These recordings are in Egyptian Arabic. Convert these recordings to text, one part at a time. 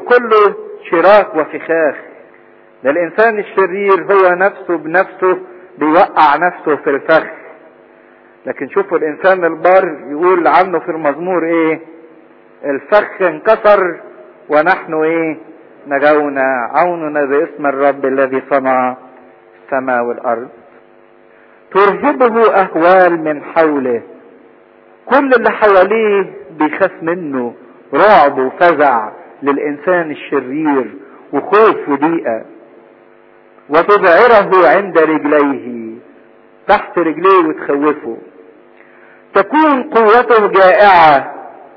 كله شراك وفخاخ ده الانسان الشرير هو نفسه بنفسه بيوقع نفسه في الفخ لكن شوفوا الانسان البار يقول عنه في المزمور ايه الفخ انكسر ونحن ايه نجونا عوننا باسم الرب الذي صنع السماء والارض ترهبه اهوال من حوله كل اللي حواليه بيخاف منه رعب وفزع للانسان الشرير وخوف وضيقه وتذعره عند رجليه تحت رجليه وتخوفه تكون قوته جائعه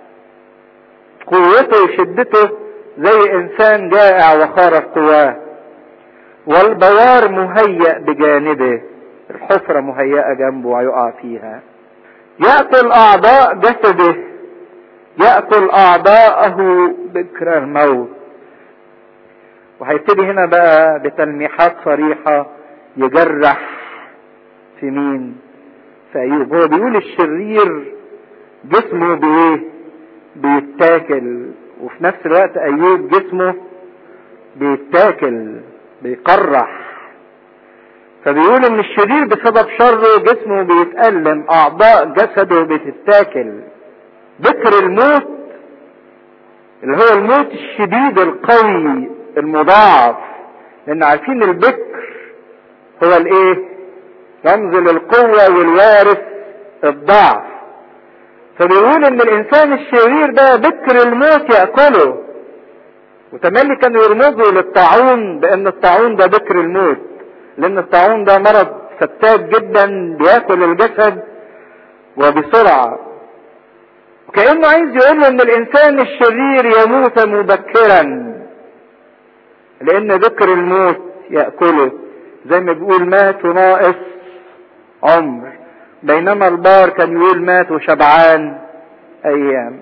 قوته وشدته زي انسان جائع وخارق قواه والبوار مهيأ بجانبه الحفرة مهيئة جنبه ويقع فيها يأكل أعضاء جسده يأكل أعضاءه بكر الموت وهيبتدي هنا بقى بتلميحات صريحة يجرح في مين في أيوب هو بيقول الشرير جسمه بإيه بيتاكل وفي نفس الوقت أيوب جسمه بيتاكل بيقرح فبيقول ان الشرير بسبب شره جسمه بيتألم اعضاء جسده بتتاكل ذكر الموت اللي هو الموت الشديد القوي المضاعف لان عارفين البكر هو الايه رمز للقوة والوارث الضعف فبيقول ان الانسان الشرير ده بكر الموت يأكله وتملي كانوا يرمزوا للطاعون بان الطاعون ده بكر الموت لان الطاعون ده مرض فتاك جدا بياكل الجسد وبسرعة وكأنه عايز يقول له ان الانسان الشرير يموت مبكرا لان ذكر الموت يأكله زي ما بيقول مات ناقص عمر بينما البار كان يقول مات وشبعان ايام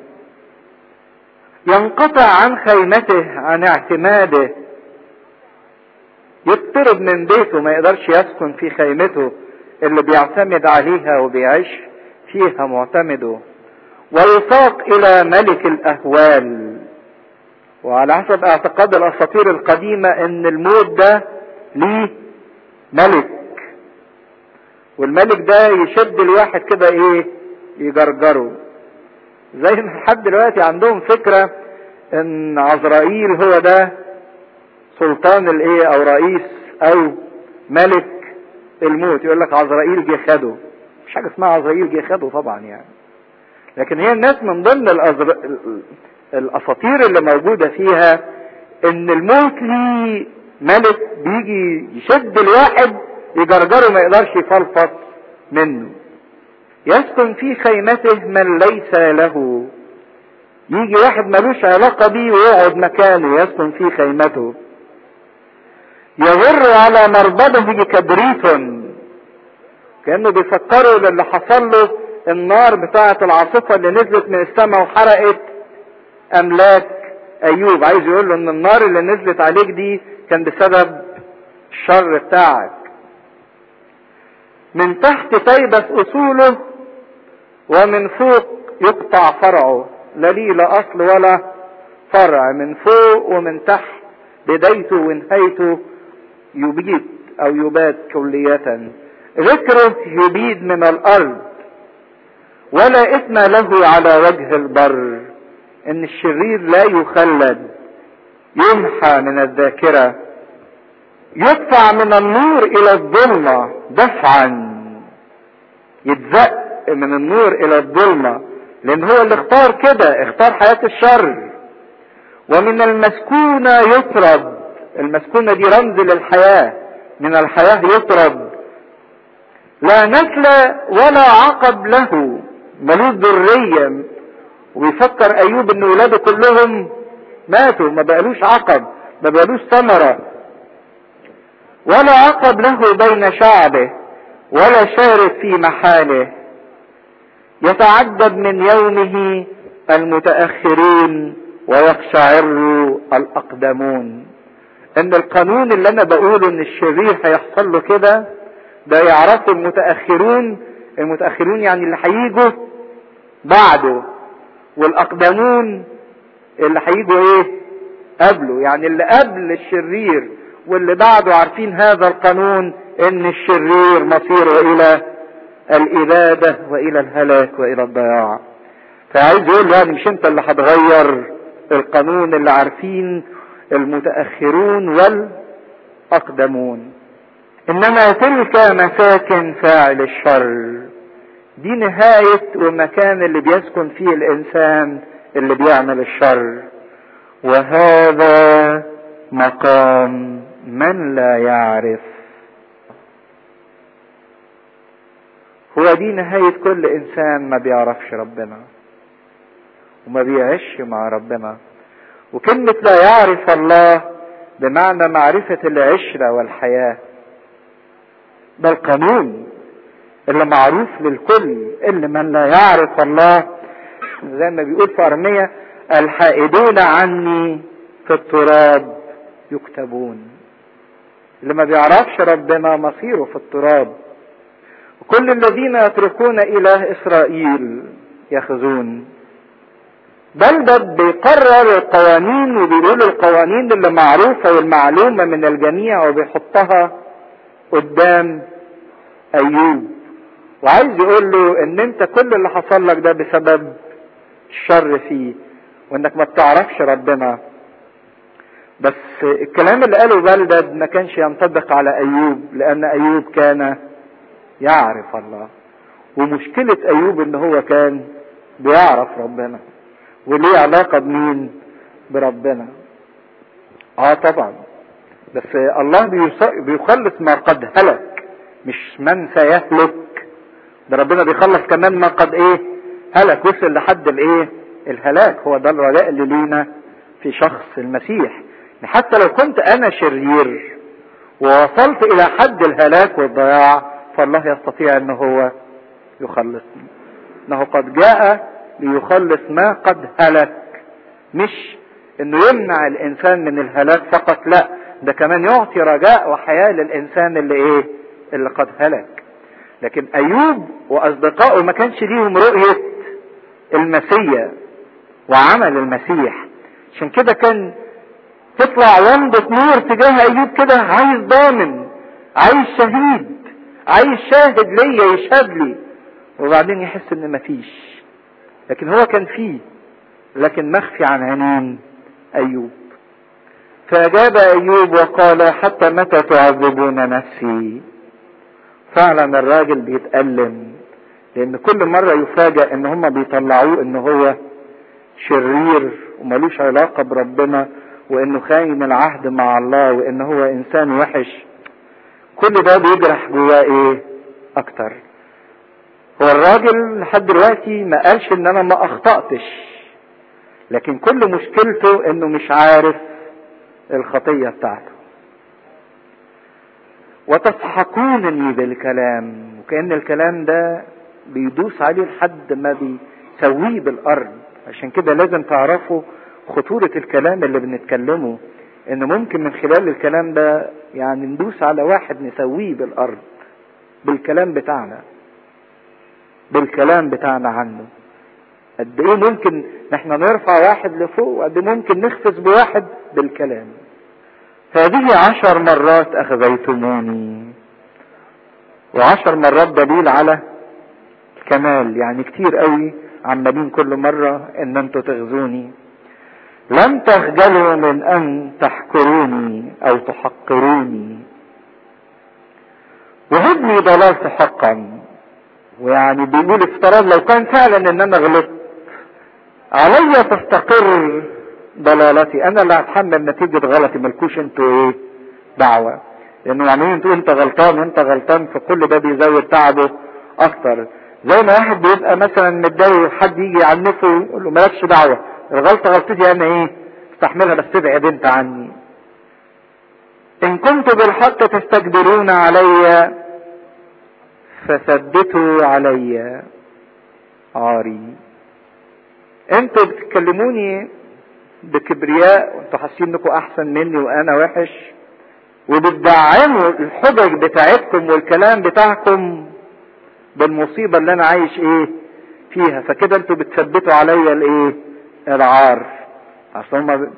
ينقطع عن خيمته عن اعتماده يضطرب من بيته ما يقدرش يسكن في خيمته اللي بيعتمد عليها وبيعيش فيها معتمده ويساق الى ملك الاهوال وعلى حسب اعتقاد الاساطير القديمة ان الموت ده ليه ملك والملك ده يشد الواحد كده ايه يجرجره زي ما لحد دلوقتي عندهم فكرة ان عزرائيل هو ده سلطان الايه او رئيس او ملك الموت يقول لك عزرائيل جه خده مش حاجه اسمها عزرائيل جه خده طبعا يعني لكن هي الناس من ضمن الأزر... الاساطير اللي موجوده فيها ان الموت ليه ملك بيجي يشد الواحد يجرجره ما يقدرش يفلفص منه يسكن في خيمته من ليس له يجي واحد ملوش علاقة بيه ويقعد مكانه يسكن في خيمته يغر على مربده كبريت كأنه بيفكروا باللي حصل له النار بتاعة العاصفة اللي نزلت من السماء وحرقت أملاك أيوب عايز يقول له إن النار اللي نزلت عليك دي كان بسبب الشر بتاعك من تحت تيبس أصوله ومن فوق يقطع فرعه لا ليه لا أصل ولا فرع من فوق ومن تحت بدايته ونهايته يبيد او يباد كلية ذكره يبيد من الارض ولا اثم له على وجه البر ان الشرير لا يخلد يمحى من الذاكرة يدفع من النور الى الظلمة دفعا يتزق من النور الى الظلمة لان هو اللي اختار كده اختار حياة الشر ومن المسكونة يطرد المسكونة دي رمز للحياة من الحياة يطرد لا نسل ولا عقب له ملوش ذرية ويفكر ايوب ان ولاده كلهم ماتوا ما بقالوش عقب ما بقالوش ثمرة ولا عقب له بين شعبه ولا شارك في محاله يتعجب من يومه المتأخرين ويقشعر الأقدمون ان القانون اللي انا بقوله ان الشرير هيحصل له كده ده يعرفه المتأخرون المتأخرون يعني اللي هيجوا بعده والاقدمون اللي هيجوا ايه قبله يعني اللي قبل الشرير واللي بعده عارفين هذا القانون ان الشرير مصيره الى الابادة والى الهلاك والى الضياع فعايز يقول يعني مش انت اللي هتغير القانون اللي عارفين المتأخرون والأقدمون إنما تلك مساكن فاعل الشر دي نهاية ومكان اللي بيسكن فيه الإنسان اللي بيعمل الشر وهذا مقام من لا يعرف هو دي نهاية كل إنسان ما بيعرفش ربنا وما بيعيش مع ربنا وكلمة لا يعرف الله بمعنى معرفة العشرة والحياة ده القانون اللي معروف للكل اللي من لا يعرف الله زي ما بيقول في أرمية الحائدون عني في التراب يكتبون اللي ما بيعرفش ربنا مصيره في التراب وكل الذين يتركون إله إسرائيل يخزون بل ده بيقرر القوانين وبيقول القوانين اللي معروفة والمعلومة من الجميع وبيحطها قدام أيوب وعايز يقول له ان انت كل اللي حصل لك ده بسبب الشر فيه وانك ما بتعرفش ربنا بس الكلام اللي قاله بلدد ما كانش ينطبق على ايوب لان ايوب كان يعرف الله ومشكلة ايوب ان هو كان بيعرف ربنا وليه علاقة بمين بربنا اه طبعا بس الله بيخلص ما قد هلك مش من سيهلك ده ربنا بيخلص كمان ما قد ايه هلك وصل لحد الايه الهلاك هو ده الرجاء اللي لينا في شخص المسيح حتى لو كنت انا شرير ووصلت الى حد الهلاك والضياع فالله يستطيع ان هو يخلصني انه قد جاء ليخلص ما قد هلك مش انه يمنع الانسان من الهلاك فقط لا ده كمان يعطي رجاء وحياة للانسان اللي ايه اللي قد هلك لكن ايوب واصدقائه ما كانش ليهم رؤية المسيا وعمل المسيح عشان كده كان تطلع ومضة نور تجاه ايوب كده عايز ضامن عايز شهيد عايز شاهد ليا يشهد لي وبعدين يحس ان مفيش لكن هو كان فيه لكن مخفي عن عينين ايوب فاجاب ايوب وقال حتى متى تعذبون نفسي فعلا الراجل بيتألم لان كل مرة يفاجأ ان هم بيطلعوه ان هو شرير وملوش علاقة بربنا وانه خاين العهد مع الله وان هو انسان وحش كل ده بيجرح جواه ايه اكتر هو الراجل لحد دلوقتي ما قالش ان انا ما اخطأتش لكن كل مشكلته انه مش عارف الخطية بتاعته وتضحكونني بالكلام وكأن الكلام ده بيدوس عليه لحد ما بيسويه بالارض عشان كده لازم تعرفوا خطورة الكلام اللي بنتكلمه ان ممكن من خلال الكلام ده يعني ندوس على واحد نسويه بالارض بالكلام بتاعنا بالكلام بتاعنا عنه قد ايه ممكن احنا نرفع واحد لفوق وقد ايه ممكن نخفز بواحد بالكلام هذه عشر مرات اخذيتموني وعشر مرات دليل على الكمال يعني كتير قوي عمالين كل مرة ان انتوا تغزوني لم تخجلوا من ان تحكروني او تحقروني وهبني ضللت حقا ويعني بيقول افتراض لو كان فعلا ان انا غلطت علي تستقر ضلالتي انا اللي هتحمل نتيجة غلطي ملكوش انتوا ايه دعوة لانه يعني انتوا انت غلطان وانت غلطان فكل ده بيزود تعبه اكتر زي ما واحد بيبقى مثلا متضايق حد يجي يعنفه يقول له مالكش دعوة الغلطة غلطتي انا ايه استحملها بس ابعد انت عني ان كنت بالحق تستكبرون علي فثبتوا علي عاري انتوا بتكلموني بكبرياء وانتوا حاسين انكم احسن مني وانا وحش وبتدعموا الحجج بتاعتكم والكلام بتاعكم بالمصيبه اللي انا عايش ايه فيها فكده انتوا بتثبتوا عليا الايه العار اصل هم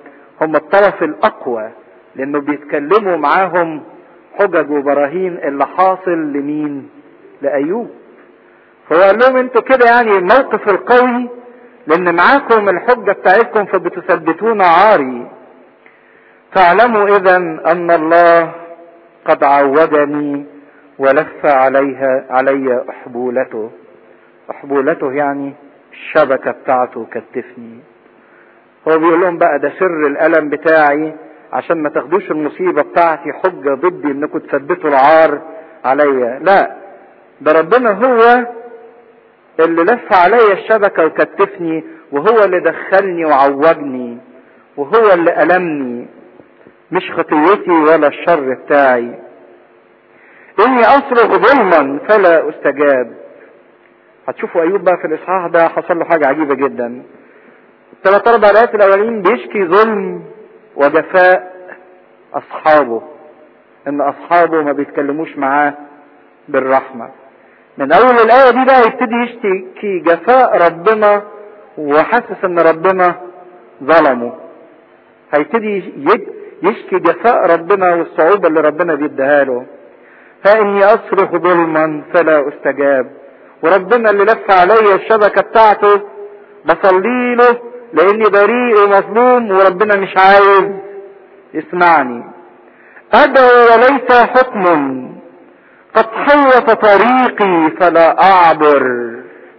هم الطرف الاقوى لانه بيتكلموا معاهم حجج وبراهين اللي حاصل لمين لايوب فهو قال لهم انتوا كده يعني الموقف القوي لان معاكم الحجة بتاعتكم فبتثبتون عاري فاعلموا اذا ان الله قد عودني ولف عليها علي احبولته احبولته يعني الشبكة بتاعته كتفني هو بيقول لهم بقى ده سر الالم بتاعي عشان ما تاخدوش المصيبة بتاعتي حجة ضدي انكم تثبتوا العار عليا لا ده ربنا هو اللي لف عليا الشبكة وكتفني وهو اللي دخلني وعوجني وهو اللي ألمني مش خطيتي ولا الشر بتاعي إني أصرخ ظلما فلا أستجاب هتشوفوا أيوب بقى في الإصحاح ده حصل له حاجة عجيبة جدا ثلاث أربع آيات الأولين بيشكي ظلم وجفاء أصحابه إن أصحابه ما بيتكلموش معاه بالرحمة من اول الايه دي بقى يبتدي يشتكي جفاء ربنا وحاسس ان ربنا ظلمه هيبتدي يشكي جفاء ربنا والصعوبه اللي ربنا بيديها له فاني اصرخ ظلما فلا استجاب وربنا اللي لف عليا الشبكه بتاعته بصلي له لاني بريء ومظلوم وربنا مش عايز يسمعني ادعو وليس حكم قد حوط طريقي فلا اعبر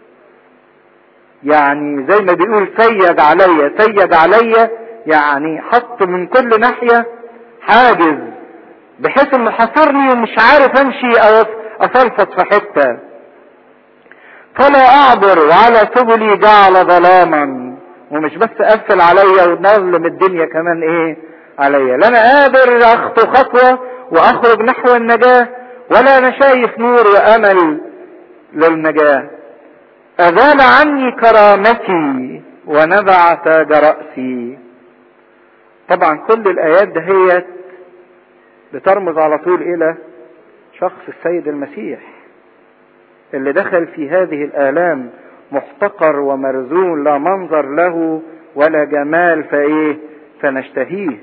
يعني زي ما بيقول سيج عليا سيج عليا يعني حط من كل ناحية حاجز بحيث انه حصرني ومش عارف امشي او افلفط في حتة فلا اعبر وعلى سبلي جعل ظلاما ومش بس قفل عليا ونظلم الدنيا كمان ايه عليا لا انا قادر اخطو خطوة واخرج نحو النجاه ولا انا شايف نور وامل للنجاة ازال عني كرامتي ونزع تاج رأسي طبعا كل الايات دهيت بترمز على طول الى شخص السيد المسيح اللي دخل في هذه الالام محتقر ومرزون لا منظر له ولا جمال فايه فنشتهيه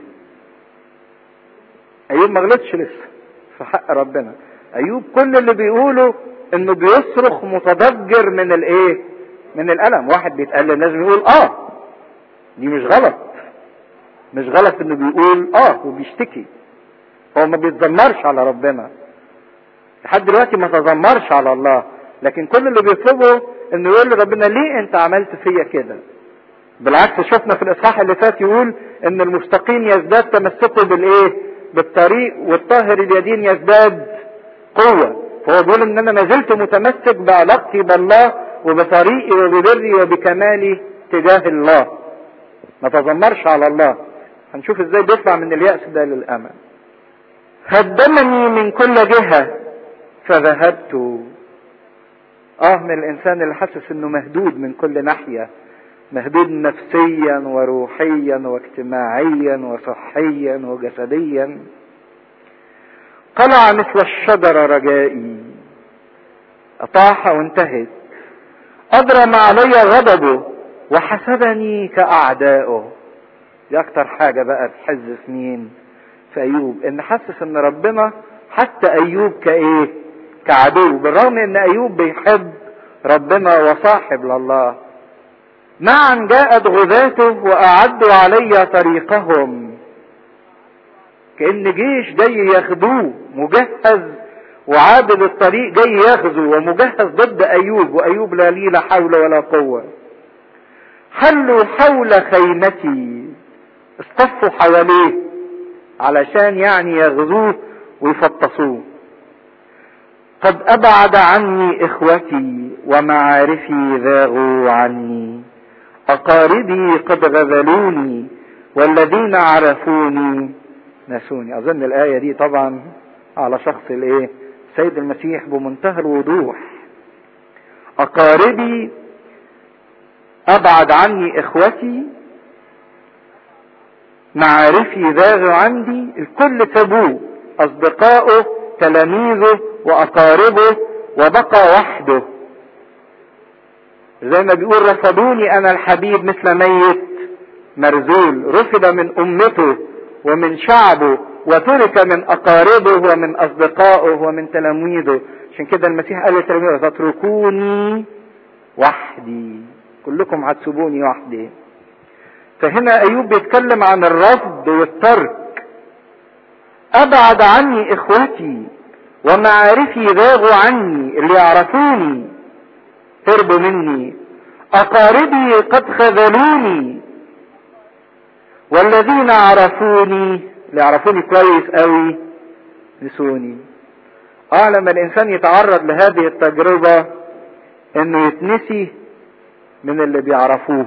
ايوب ما غلطش لسه في حق ربنا ايوب كل اللي بيقوله انه بيصرخ متضجر من الايه من الالم واحد بيتقلل لازم يقول اه دي مش غلط مش غلط انه بيقول اه وبيشتكي هو ما بيتذمرش على ربنا لحد دلوقتي ما تذمرش على الله لكن كل اللي بيطلبه انه يقول لربنا ليه انت عملت فيا كده بالعكس شفنا في الاصحاح اللي فات يقول ان المستقيم يزداد تمسكه بالايه بالطريق والطاهر اليدين يزداد قوة فهو بيقول ان انا ما زلت متمسك بعلاقتي بالله وبطريقي وببري وبكمالي تجاه الله ما تذمرش على الله هنشوف ازاي بيطلع من اليأس ده للأمل هدمني من كل جهة فذهبت اه من الانسان اللي حاسس انه مهدود من كل ناحية مهدود نفسيا وروحيا واجتماعيا وصحيا وجسديا قلع مثل الشجرة رجائي أطاح وانتهت أضرم علي غضبه وحسبني كأعدائه دي أكتر حاجة بقى تحز في مين في أيوب إن حسس إن ربنا حتى أيوب كإيه كعدو بالرغم إن أيوب بيحب ربنا وصاحب لله معا جاءت غذاته وأعدوا علي طريقهم كأن جيش جاي ياخدوه مجهز وعابد الطريق جاي ياخذه ومجهز ضد أيوب وأيوب لا لي لا حول ولا قوة حلوا حول خيمتي اصطفوا حواليه علشان يعني يغزوه ويفطسوه قد أبعد عني إخوتي ومعارفي ذاغوا عني أقاربي قد غذلوني والذين عرفوني نسوني أظن الآية دي طبعا على شخص الإيه سيد المسيح بمنتهى الوضوح أقاربي أبعد عني إخوتي معارفي ذاغوا عندي الكل سابوه أصدقائه تلاميذه وأقاربه وبقى وحده زي ما بيقول رفضوني أنا الحبيب مثل ميت مرزول رفض من امته ومن شعبه وترك من اقاربه ومن اصدقائه ومن تلاميذه عشان كده المسيح قال لتلاميذه تتركوني وحدي كلكم هتسيبوني وحدي فهنا ايوب بيتكلم عن الرفض والترك ابعد عني اخوتي ومعارفي ذاغوا عني اللي يعرفوني هربوا مني اقاربي قد خذلوني والذين عرفوني اللي يعرفوني كويس قوي نسوني اه لما الانسان يتعرض لهذه التجربة انه يتنسي من اللي بيعرفوه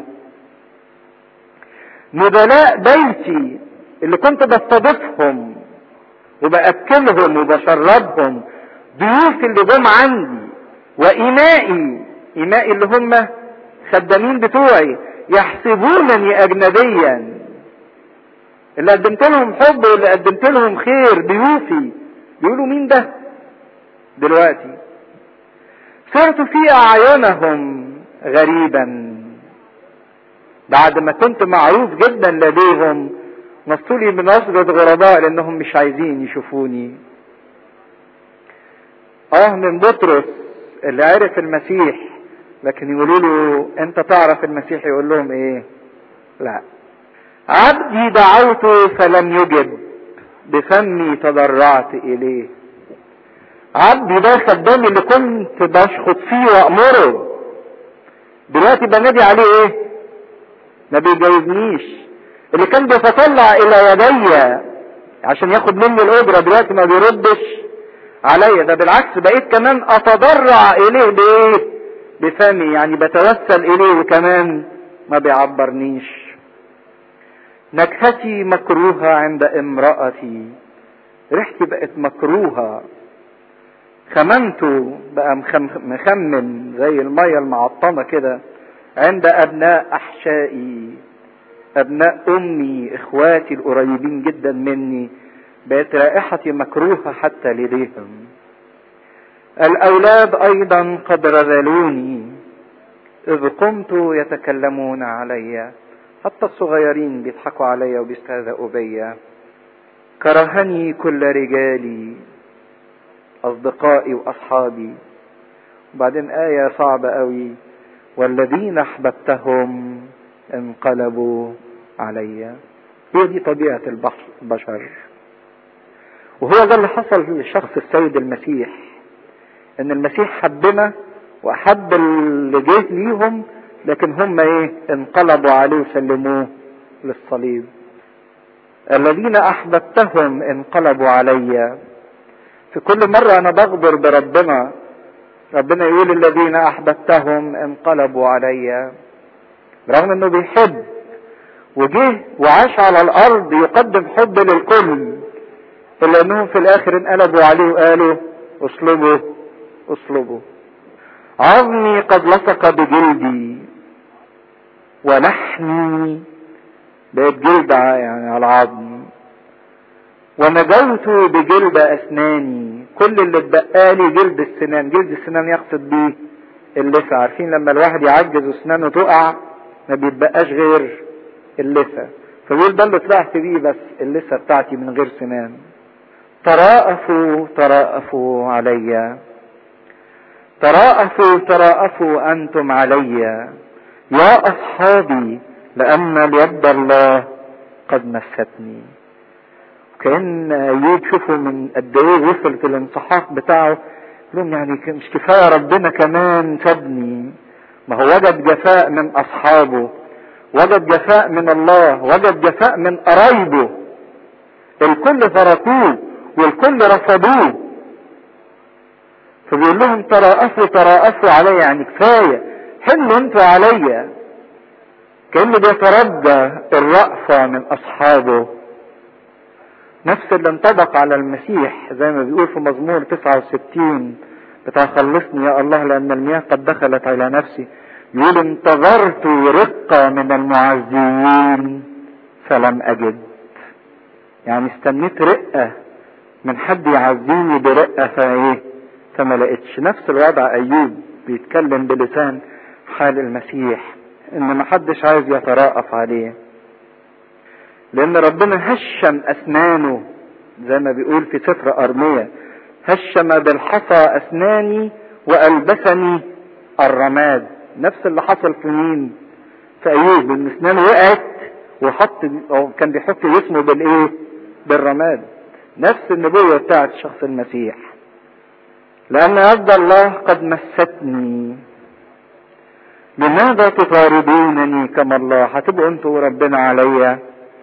نبلاء بيتي اللي كنت بستضيفهم وبأكلهم وبشربهم ضيوفي اللي جم عندي وإمائي إمائي اللي هم خدامين بتوعي يحسبونني أجنبيا اللي قدمت لهم حب واللي قدمت لهم خير ضيوفي بيقولوا مين ده دلوقتي صرت في أعينهم غريبا بعد ما كنت معروف جدا لديهم نصتولي من نظرة غرباء لانهم مش عايزين يشوفوني اه من بطرس اللي عرف المسيح لكن يقولوا له انت تعرف المسيح يقول لهم ايه لا عبدي دعوته فلم يجب بفمي تضرعت اليه عبدي ده خدامي اللي كنت بشخط فيه وامره دلوقتي بنادي عليه ايه ما بيجاوبنيش اللي كان بيتطلع الى يدي عشان ياخد مني الاجره دلوقتي ما بيردش عليا ده بالعكس بقيت كمان اتضرع اليه بايه بفمي يعني بتوسل اليه وكمان ما بيعبرنيش نكهتي مكروهة عند امرأتي ريحتي بقت مكروهة خممته بقى مخمم زي المية المعطنة كده عند ابناء احشائي ابناء امي اخواتي القريبين جدا مني بقت رائحتي مكروهة حتى لديهم الاولاد ايضا قد رذلوني اذ قمت يتكلمون علي حتى الصغيرين بيضحكوا علي وبيستهزئوا بيا كرهني كل رجالي اصدقائي واصحابي وبعدين آية صعبة قوي والذين احببتهم انقلبوا علي هي دي طبيعة البشر وهو ده اللي حصل لشخص السيد المسيح ان المسيح حبنا واحب اللي جه ليهم لكن هم ايه انقلبوا عليه وسلموه للصليب الذين احببتهم انقلبوا علي في كل مرة انا بغدر بربنا ربنا يقول الذين احببتهم انقلبوا علي رغم انه بيحب وجه وعاش على الارض يقدم حب للكل الا انهم في الاخر انقلبوا عليه وقالوا اصلبوا اصلبوا عظمي قد لصق بجلدي ولحمي بقت جلد يعني على العظم ونجوت بجلد اسناني كل اللي اتبقالي جلد السنان جلد السنان يقصد بيه اللثة عارفين لما الواحد يعجز وسنانه تقع ما بيتبقاش غير اللثة فبيقول ده اللي طلعت بيه بس اللثة بتاعتي من غير سنان تراءفوا تراءفوا علي تراءفوا تراءفوا انتم علي يا اصحابي لان اليد الله قد مستني كان ايوب شوفوا من قد ايه وصلت الانسحاق بتاعه لهم يعني مش كفايه ربنا كمان سابني ما هو وجد جفاء من اصحابه وجد جفاء من الله وجد جفاء من قرايبه الكل تركوه والكل رفضوه فبيقول لهم تراءفوا تراءفوا علي يعني كفايه حلوا انتوا عليا كانه بيترجى الرأفة من اصحابه نفس اللي انطبق على المسيح زي ما بيقول في مزمور 69 بتاع خلصني يا الله لان المياه قد دخلت على نفسي يقول انتظرت رقة من المعزيين فلم اجد يعني استنيت رقة من حد يعزيني برقة فايه فما لقيتش نفس الوضع ايوب بيتكلم بلسان حال المسيح ان محدش عايز يتراءف عليه لان ربنا هشم اسنانه زي ما بيقول في سفر ارمية هشم بالحصى اسناني والبسني الرماد نفس اللي حصل في مين في ايوب ان اسنانه وقعت وحط او كان بيحط جسمه بالايه بالرماد نفس النبوة بتاعت شخص المسيح لان يد الله قد مستني لماذا تطاردونني كما الله هتبقوا انتوا وربنا عليا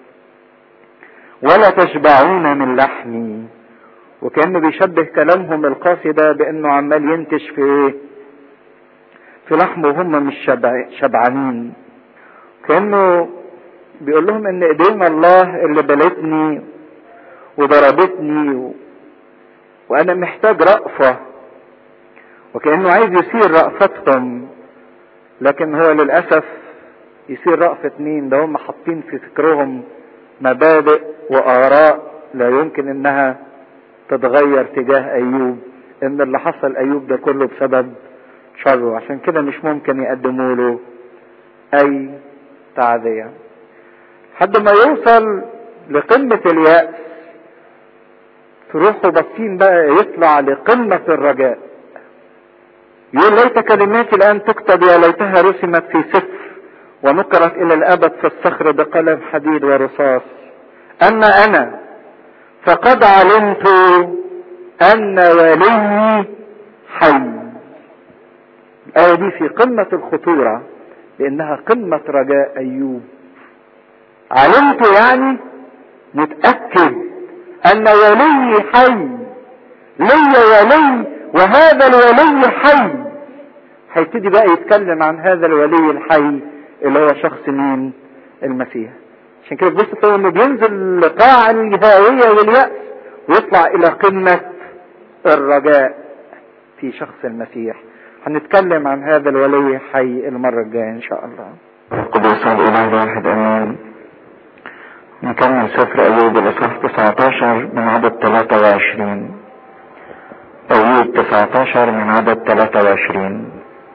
ولا تشبعون من لحمي وكانه بيشبه كلامهم القاسي ده بانه عمال ينتش في ايه في لحمه وهم مش شبع شبعانين كانه بيقول لهم ان ايدين الله اللي بلتني وضربتني و... وانا محتاج رأفة وكأنه عايز يثير رأفتهم لكن هو للأسف يصير رأفة مين ده هم حاطين في فكرهم مبادئ وآراء لا يمكن انها تتغير تجاه ايوب ان اللي حصل ايوب ده كله بسبب شره عشان كده مش ممكن يقدموا له اي تعذية حد ما يوصل لقمة اليأس تروحوا باصين بقى يطلع لقمة الرجاء يقول ليت كلماتي الآن تكتب يا ليتها رسمت في سفر ونقرت إلى الأبد في الصخر بقلم حديد ورصاص أما أنا فقد علمت أن ولي حي الآية دي في قمة الخطورة لأنها قمة رجاء أيوب علمت يعني متأكد أن ولي حي لي ولي وهذا الولي حي هيبتدي بقى يتكلم عن هذا الولي الحي اللي هو شخص مين المسيح عشان كده بص تلاقي انه بينزل لقاع الهاوية واليأس ويطلع الى قمة الرجاء في شخص المسيح هنتكلم عن هذا الولي الحي المرة الجاية ان شاء الله قدوس الاله واحد امين نكمل سفر ايوب الاصحاح 19 من عدد 23 ايوب 19 من عدد 23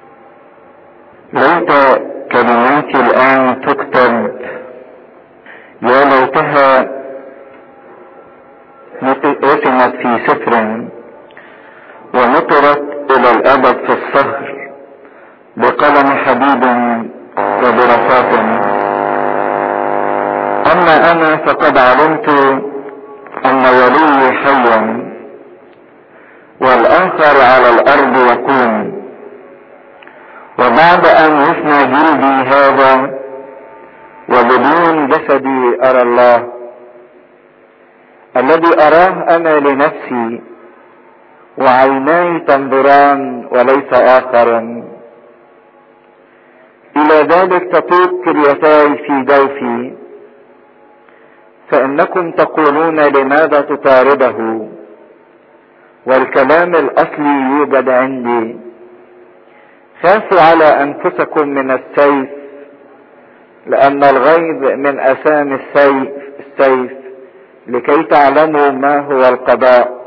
ليت كلماتي الان تكتب يا ليتها رسمت في سفر ونطرت الى الابد في الصخر بقلم حديد وبرصاص اما انا فقد علمت ان ولي حي والاخر على الارض يكون وبعد ان يفنى جلدي هذا وبدون جسدي ارى الله الذي اراه انا لنفسي وعيناي تنظران وليس اخر الى ذلك تطوق كليتاي في جوفي فانكم تقولون لماذا تطارده والكلام الاصلي يوجد عندي خافوا على انفسكم من السيف لان الغيظ من اسام السيف السيف لكي تعلموا ما هو القضاء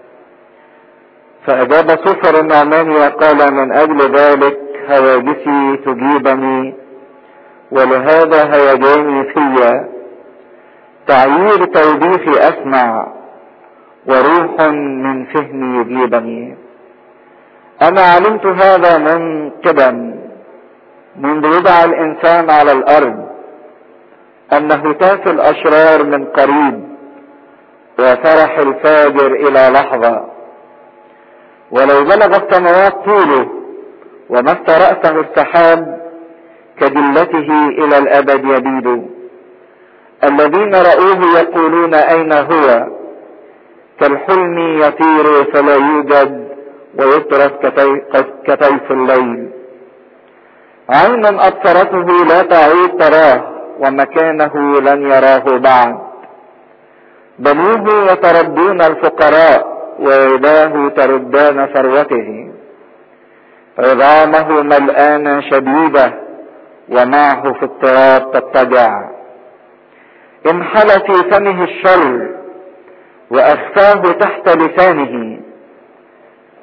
فاجاب سفر النعمان وقال من اجل ذلك هواجسي تجيبني ولهذا هيجاني فيا تعيير توبيخي اسمع وروح من فهمي يجيبني انا علمت هذا من قدم منذ وضع الانسان على الارض ان هتاف الاشرار من قريب وفرح الفاجر الى لحظة ولو بلغ السماوات طوله ومس رأسه السحاب كدلته الى الابد يبيد الذين رأوه يقولون اين هو كالحلم يطير فلا يوجد ويطرد كطيف الليل عينا ابصرته لا تعود تراه ومكانه لن يراه بعد بنوه يتردون الفقراء ويداه تردان ثروته عظامه ملآن شديدة ومعه في التراب تضطجع انحل في فمه الشر واخفاه تحت لسانه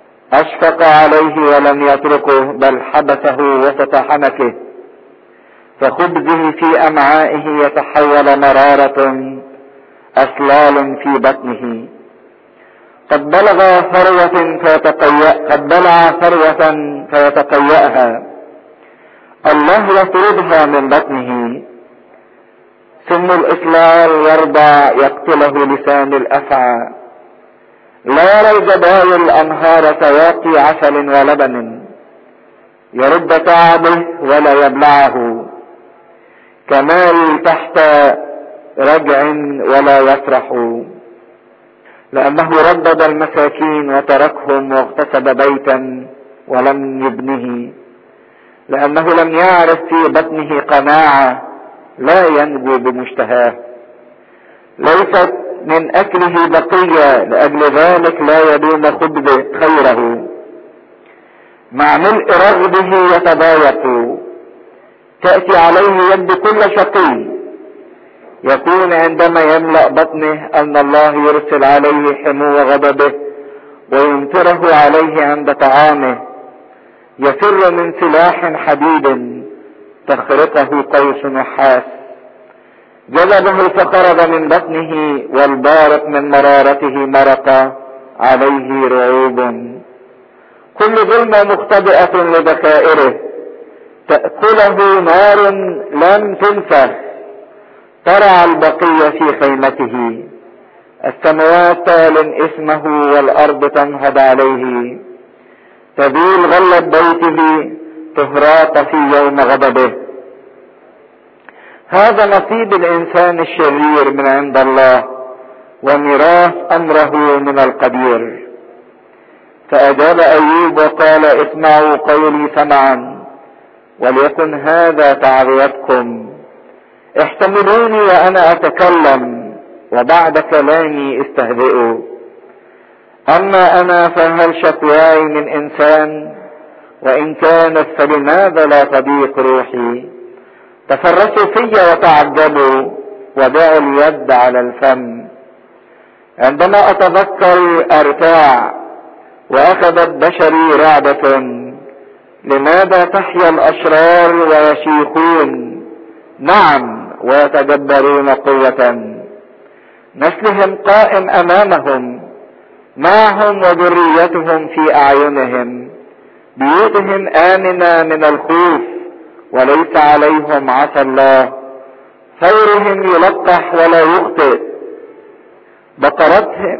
اشفق عليه ولم يتركه بل حبسه وسط حنكه فخبزه في أمعائه يتحول مرارة أسلال في بطنه قد بلغ ثروة فيتقيأ قد بلع ثروة فيتقيأها الله يطردها من بطنه ثم الإسلال يرضع يقتله لسان الأفعى لا يرى الجبال الأنهار سواقي عسل ولبن يرد تعبه ولا يبلعه كمال تحت رجع ولا يفرح لأنه ردد المساكين وتركهم واغتسب بيتا ولم يبنه لأنه لم يعرف في بطنه قناعة لا ينجو بمشتهاه ليست من أكله بقية لأجل ذلك لا يدوم خبز خيره مع ملء رغبه يتضايق تأتي عليه يد كل شقي يكون عندما يملأ بطنه أن الله يرسل عليه حمو غضبه ويمطره عليه عند طعامه يفر من سلاح حديد تخرقه قوس نحاس جذبه فخرج من بطنه والبارق من مرارته مرق عليه رعوب كل ظلمة مختبئة لذكائره تأكله نار لم تنفخ ترعى البقية في خيمته السماوات تعلن اسمه والأرض تنهض عليه تبيل غلة بيته تهراق في يوم غضبه هذا نصيب الإنسان الشرير من عند الله وميراث أمره من القدير فأجاب أيوب وقال اسمعوا قولي سمعا وليكن هذا تعبيتكم احتملوني وأنا أتكلم وبعد كلامي استهزئوا أما أنا فهل شكواي من إنسان وإن كانت فلماذا لا تضيق روحي تفرسوا في وتعجبوا ودعوا اليد على الفم عندما أتذكر أرتاع وأخذت بشري رعبة لماذا تحيا الأشرار ويشيخون نعم ويتجبرون قوة نسلهم قائم أمامهم معهم وذريتهم في أعينهم بيوتهم آمنة من الخوف وليس عليهم عسى الله ثورهم يلقح ولا يخطئ بقرتهم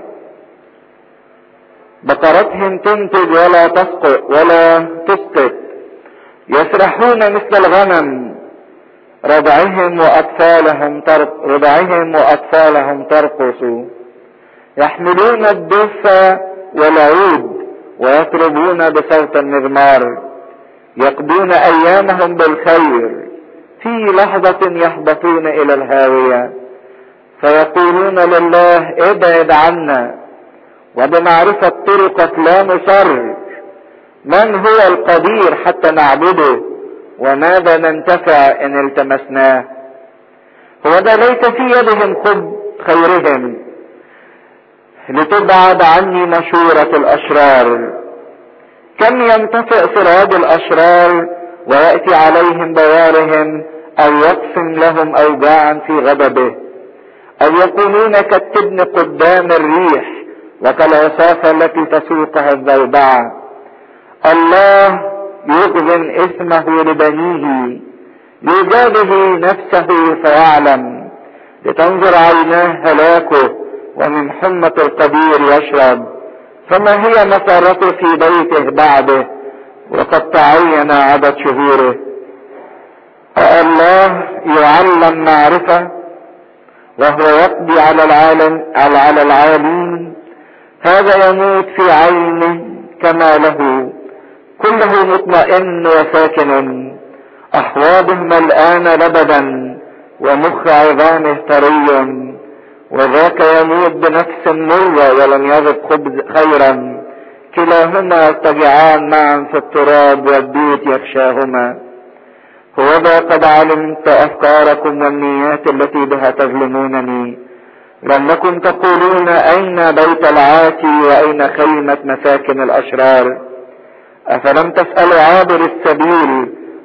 بقرتهم تنتج ولا تسقط ولا تسقط يسرحون مثل الغنم رضعهم واطفالهم ترق رضعهم واطفالهم ترقص يحملون الدف والعود ويطربون بصوت المزمار يقضون ايامهم بالخير في لحظة يهبطون الى الهاوية فيقولون لله ابعد عنا وبمعرفة طرقك لا نصر من هو القدير حتى نعبده وماذا ننتفع ان التمسناه هو ده ليس في يدهم خب خيرهم لتبعد عني مشورة الاشرار كم ينتفع سراد الاشرار ويأتي عليهم بوارهم او يقسم لهم اوجاعا في غضبه او يكونون كالتبن قدام الريح وكالعصافة التي تسوقها الزوبعة الله يغزن اسمه لبنيه ليجابه نفسه فيعلم لتنظر عيناه هلاكه ومن حمة القدير يشرب فما هي مسارته في بيته بعده وقد تعين عدد شهوره الله يعلم معرفة وهو يقضي على العالم على العالمين هذا يموت في عينه كما له كله مطمئن وساكن احواضه ملآن لبدا ومخ عظامه طري وذاك يموت بنفس مرة ولم يذق خبز خيرا كلاهما يرتجعان معا في التراب والبيت يخشاهما هو ذا قد علمت افكاركم والنيات التي بها تظلمونني لأنكم تقولون أين بيت العاتي وأين خيمة مساكن الأشرار أفلم تسألوا عابر السبيل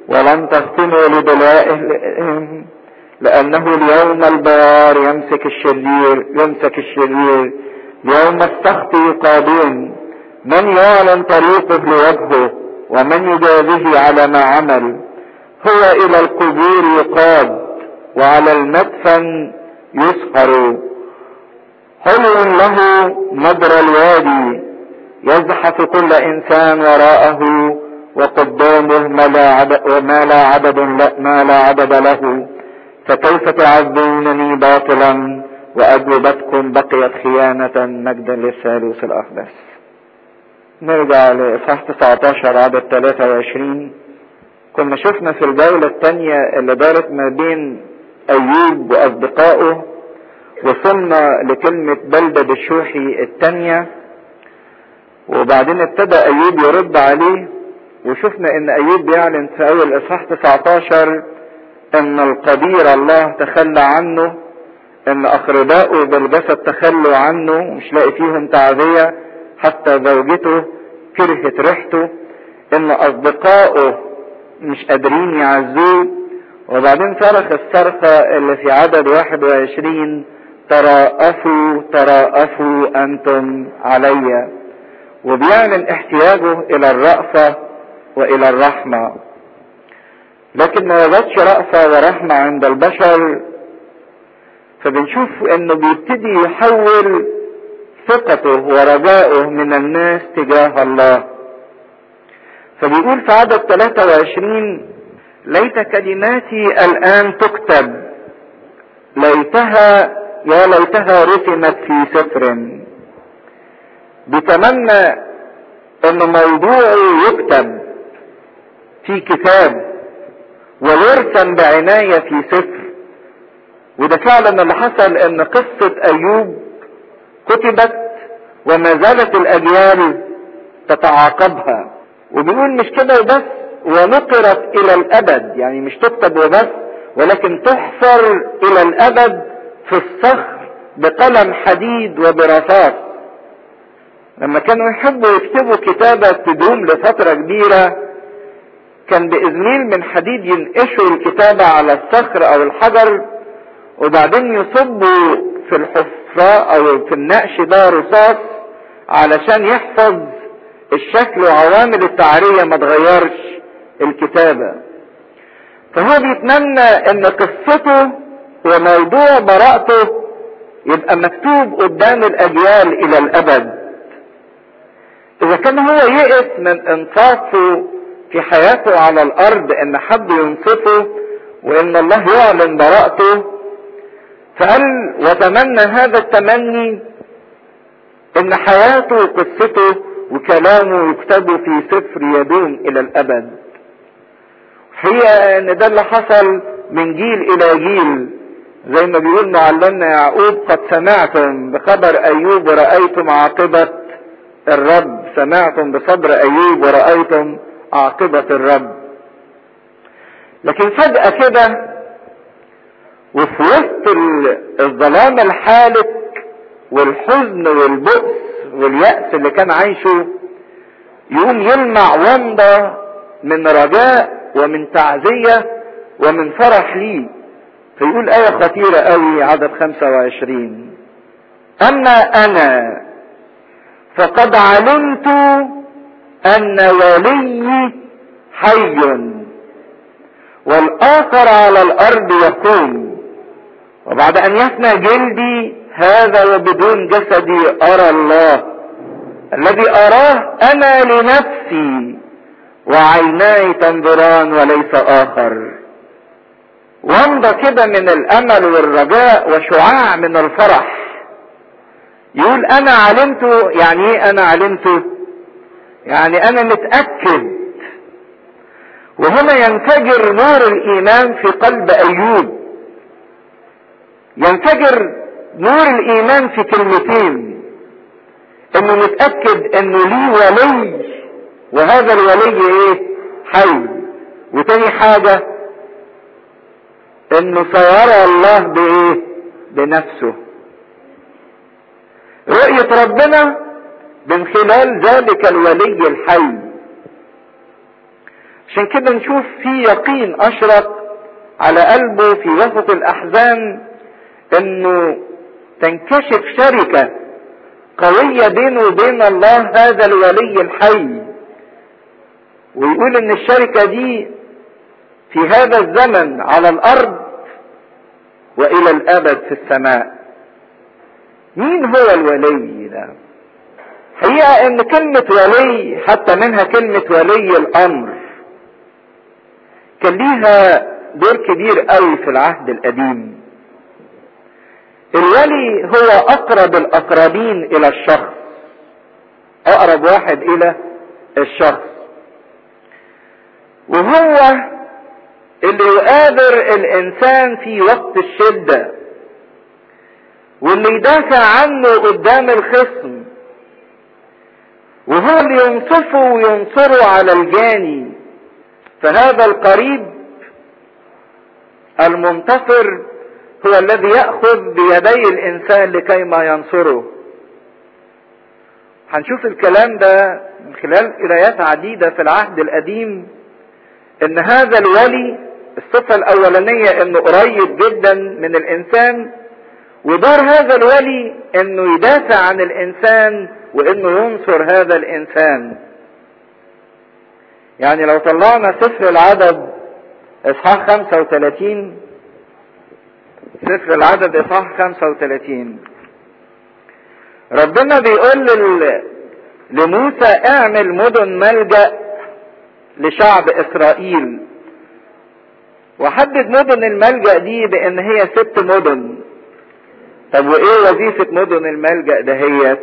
ولن تفطنوا لدلائهم لأنه اليوم البار يمسك الشرير يمسك الشرير يوم السخط يقادون من يعلن طريقه لوجهه ومن يجازيه على ما عمل هو إلى القبور يقاد وعلى المدفن يسهر حلو له مجرى الوادي يزحف كل انسان وراءه وقدامه ما لا عدد, وما لا عدد ما لا عدد له فكيف تعذبونني باطلا واجوبتكم بقيت خيانة مجدا للثالوث الاقدس نرجع لاصحاح 19 عدد 23 كنا شفنا في الجولة الثانية اللي دارت ما بين ايوب واصدقائه وصلنا لكلمة بلدة الشوحي الثانية وبعدين ابتدى ايوب يرد عليه وشفنا ان ايوب بيعلن في اول اصحاح 19 ان القدير الله تخلى عنه ان اقربائه بالجسد تخلوا عنه مش لاقي فيهم تعزية حتى زوجته كرهت ريحته ان اصدقائه مش قادرين يعزوه وبعدين صرخ الصرخة اللي في عدد 21 تراءفوا تراءفوا انتم علي وبيعلن احتياجه الى الرأفة والى الرحمة لكن ما وجدش رأفة ورحمة عند البشر فبنشوف انه بيبتدي يحول ثقته ورجائه من الناس تجاه الله فبيقول في عدد 23 ليت كلماتي الان تكتب ليتها يا ليتها رسمت في سفر بتمنى ان موضوعه يكتب في كتاب ويرسم بعناية في سفر وده فعلا اللي حصل ان قصة ايوب كتبت وما زالت الاجيال تتعاقبها وبيقول مش كده وبس ونقرت الى الابد يعني مش تكتب وبس ولكن تحفر الى الابد في الصخر بقلم حديد وبرصاص لما كانوا يحبوا يكتبوا كتابة تدوم لفترة كبيرة كان بإزميل من حديد ينقشوا الكتابة على الصخر أو الحجر وبعدين يصبوا في الحفرة أو في النقش ده رصاص علشان يحفظ الشكل وعوامل التعرية ما تغيرش الكتابة فهو بيتمنى ان قصته وموضوع براءته يبقى مكتوب قدام الاجيال الى الابد اذا كان هو يئس من انصافه في حياته على الارض ان حد ينصفه وان الله يعلن براءته فقال وتمنى هذا التمني ان حياته وقصته وكلامه يكتبوا في سفر يدوم الى الابد هي ان ده اللي حصل من جيل الى جيل زي ما بيقول معلمنا يعقوب قد سمعتم بخبر ايوب ورأيتم عاقبة الرب سمعتم بصبر ايوب ورأيتم عاقبة الرب لكن فجأة كده وفي وسط الظلام الحالك والحزن والبؤس واليأس اللي كان عايشه يقوم يلمع ومضة من رجاء ومن تعزية ومن فرح ليه فيقول آية خطيرة قوي عدد 25 أما أنا فقد علمت أن ولي حي والآخر على الأرض يقوم وبعد أن يفنى جلدي هذا وبدون جسدي أرى الله الذي أراه أنا لنفسي وعيناي تنظران وليس آخر وامضى كده من الأمل والرجاء وشعاع من الفرح يقول أنا علمت يعني إيه أنا علمت يعني أنا متأكد وهنا ينفجر نور الإيمان في قلب أيوب ينفجر نور الإيمان في كلمتين انه متأكد انه ليه ولي وهذا الولي ايه حي وتاني حاجة انه سيرى الله بايه بنفسه رؤية ربنا من خلال ذلك الولي الحي عشان كده نشوف في يقين اشرق على قلبه في وسط الاحزان انه تنكشف شركة قوية بينه وبين الله هذا الولي الحي ويقول ان الشركة دي في هذا الزمن على الارض والى الابد في السماء مين هو الولي ده حقيقة ان كلمة ولي حتى منها كلمة ولي الامر كان ليها دور كبير قوي في العهد القديم الولي هو اقرب الاقربين الى الشخص اقرب واحد الى الشخص وهو اللي يقابر الانسان في وقت الشدة واللي يدافع عنه قدام الخصم وهو اللي ينصفه وينصره على الجاني فهذا القريب المنتصر هو الذي يأخذ بيدي الإنسان لكي ما ينصره هنشوف الكلام ده من خلال قرايات عديدة في العهد القديم ان هذا الولي الصفة الاولانية انه قريب جدا من الانسان ودور هذا الولي انه يدافع عن الانسان وانه ينصر هذا الانسان يعني لو طلعنا سفر العدد اصحاح 35 سفر العدد اصحاح 35 ربنا بيقول لموسى اعمل مدن ملجأ لشعب اسرائيل وحدد مدن الملجأ دي بان هي ست مدن طب وايه وظيفة مدن الملجأ دهيت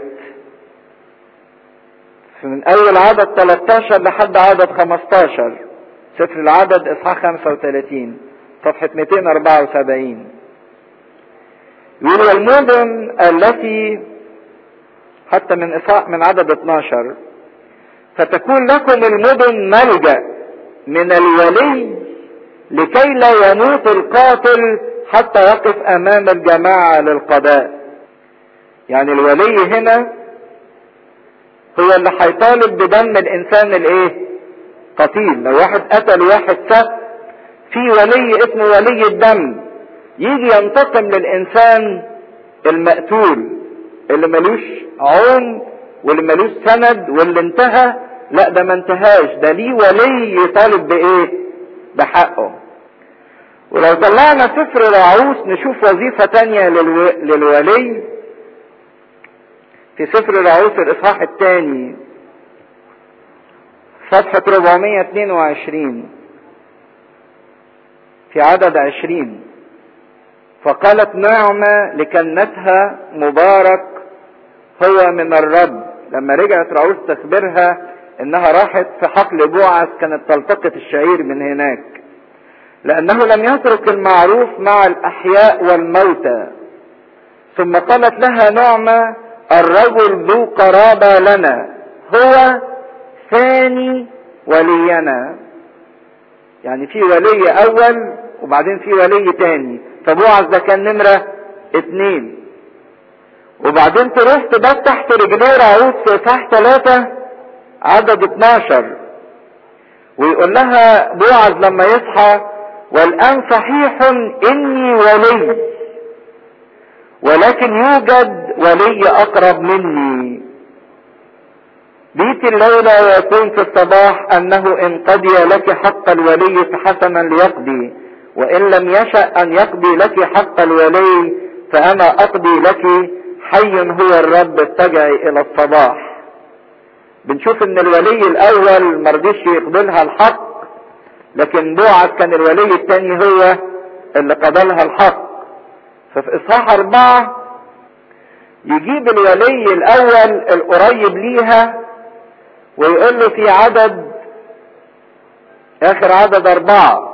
من اول عدد 13 لحد عدد 15 سفر العدد اصحاح 35 صفحة 274 يقول والمدن التي حتى من إصحاح من عدد 12 فتكون لكم المدن ملجأ من الولي لكي لا يموت القاتل حتى يقف امام الجماعة للقضاء يعني الولي هنا هو اللي هيطالب بدم الانسان الايه قتيل لو واحد قتل واحد سب في ولي اسمه ولي الدم يجي ينتقم للانسان المقتول اللي ملوش عون واللي ملوش سند واللي انتهى لا ده ما انتهاش ده ليه ولي يطالب بايه بحقه ولو طلعنا سفر العروس نشوف وظيفة تانية للو... للولي في سفر العروس الإصحاح الثاني صفحة 422 في عدد عشرين فقالت نعمة لكنتها مبارك هو من الرب لما رجعت رعوز تخبرها انها راحت في حقل بوعز كانت تلتقط الشعير من هناك لانه لم يترك المعروف مع الاحياء والموتى ثم قالت لها نعمة الرجل ذو قرابة لنا هو ثاني ولينا يعني في ولي اول وبعدين في ولي تاني فبوعز ده كان نمرة اتنين وبعدين تروح تبات تحت رجليه رعوز في اصحاح ثلاثة عدد 12 ويقول لها بوعز لما يصحى والآن صحيح إني ولي ولكن يوجد ولي أقرب مني بيت الليلة ويكون في الصباح أنه إن قضي لك حق الولي فحسنا ليقضي وإن لم يشأ أن يقضي لك حق الولي فأنا أقضي لك حي هو الرب اتجعي إلى الصباح بنشوف ان الولي الاول مرضيش يقبلها الحق لكن بوعز كان الولي الثاني هو اللي قبلها الحق ففي اصحاح اربعة يجيب الولي الاول القريب ليها ويقول له في عدد اخر عدد اربعة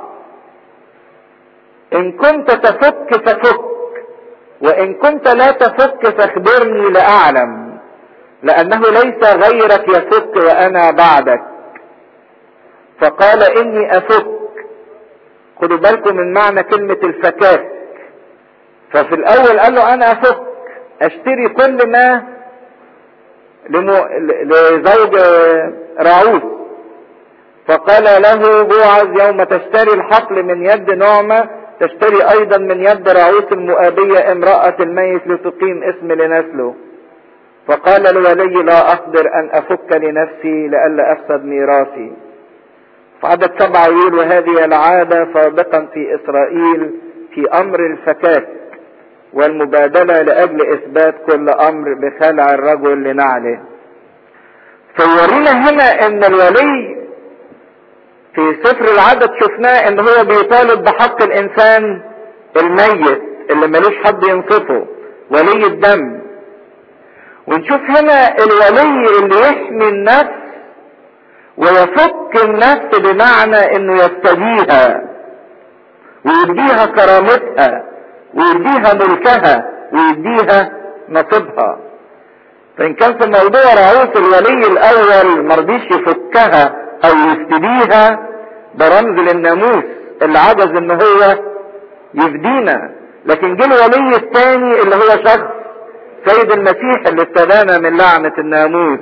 ان كنت تفك ففك وان كنت لا تفك فاخبرني لاعلم لانه ليس غيرك يفك وانا بعدك فقال اني افك خدوا بالكم من معنى كلمة الفكاك ففي الاول قال له انا افك اشتري كل ما لمو... لزوج رعوز فقال له بوعز يوم تشتري الحقل من يد نعمة تشتري ايضا من يد راعوث المؤابية امرأة الميت لتقيم اسم لنسله فقال الولي لا اقدر ان افك لنفسي لئلا افسد ميراثي في عدد سبعة يقول وهذه العادة سابقا في اسرائيل في امر الفكاك والمبادلة لاجل اثبات كل امر بخلع الرجل لنعله فورينا هنا ان الولي في سفر العدد شفناه ان هو بيطالب بحق الانسان الميت اللي ملوش حد ينصفه ولي الدم ونشوف هنا الولي اللي يحمي النفس ويفك النفس بمعنى انه يفتديها ويديها كرامتها ويديها ملكها ويديها نصيبها فان كان في موضوع رعوس الولي الاول مرضيش يفكها او يفتديها ده رمز للناموس اللي عجز ان هو يفدينا لكن جه الولي الثاني اللي هو شخص سيد المسيح اللي ابتدانا من لعنة الناموس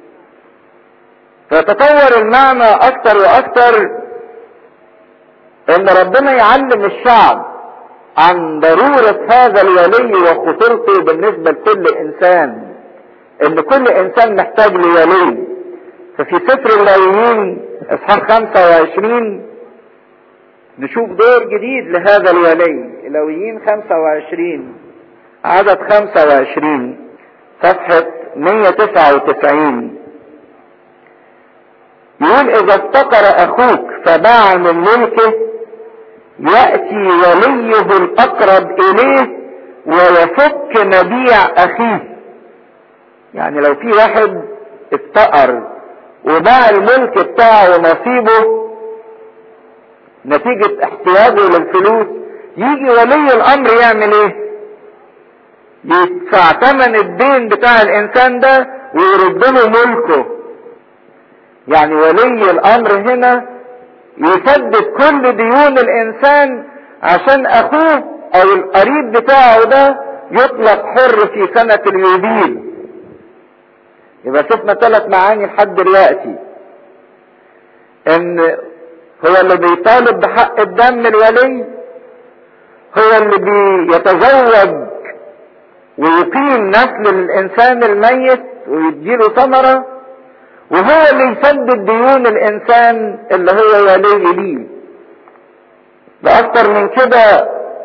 فتطور المعنى اكتر واكتر ان ربنا يعلم الشعب عن ضرورة هذا الولي وخطورته بالنسبة لكل انسان ان كل انسان محتاج لولي ففي سفر اللاويين اصحاح 25 نشوف دور جديد لهذا الولي اللاويين 25 عدد 25 صفحة 199 يقول اذا افتقر اخوك فباع من ملكه يأتي وليه الاقرب اليه ويفك مبيع اخيه يعني لو في واحد افتقر وباع الملك بتاعه ونصيبه نتيجة احتياجه للفلوس يجي ولي الامر يعمل ايه يدفع ثمن الدين بتاع الانسان ده ويرد له ملكه يعني ولي الامر هنا يسدد كل ديون الانسان عشان اخوه او القريب بتاعه ده يطلق حر في سنة اليوبيل يبقى شفنا ثلاث معاني لحد دلوقتي ان هو اللي بيطالب بحق الدم الولي هو اللي بيتزوج ويقيم نسل الانسان الميت ويديله ثمرة وهو اللي يسدد ديون الانسان اللي هو ولي ليه ده اكتر من كده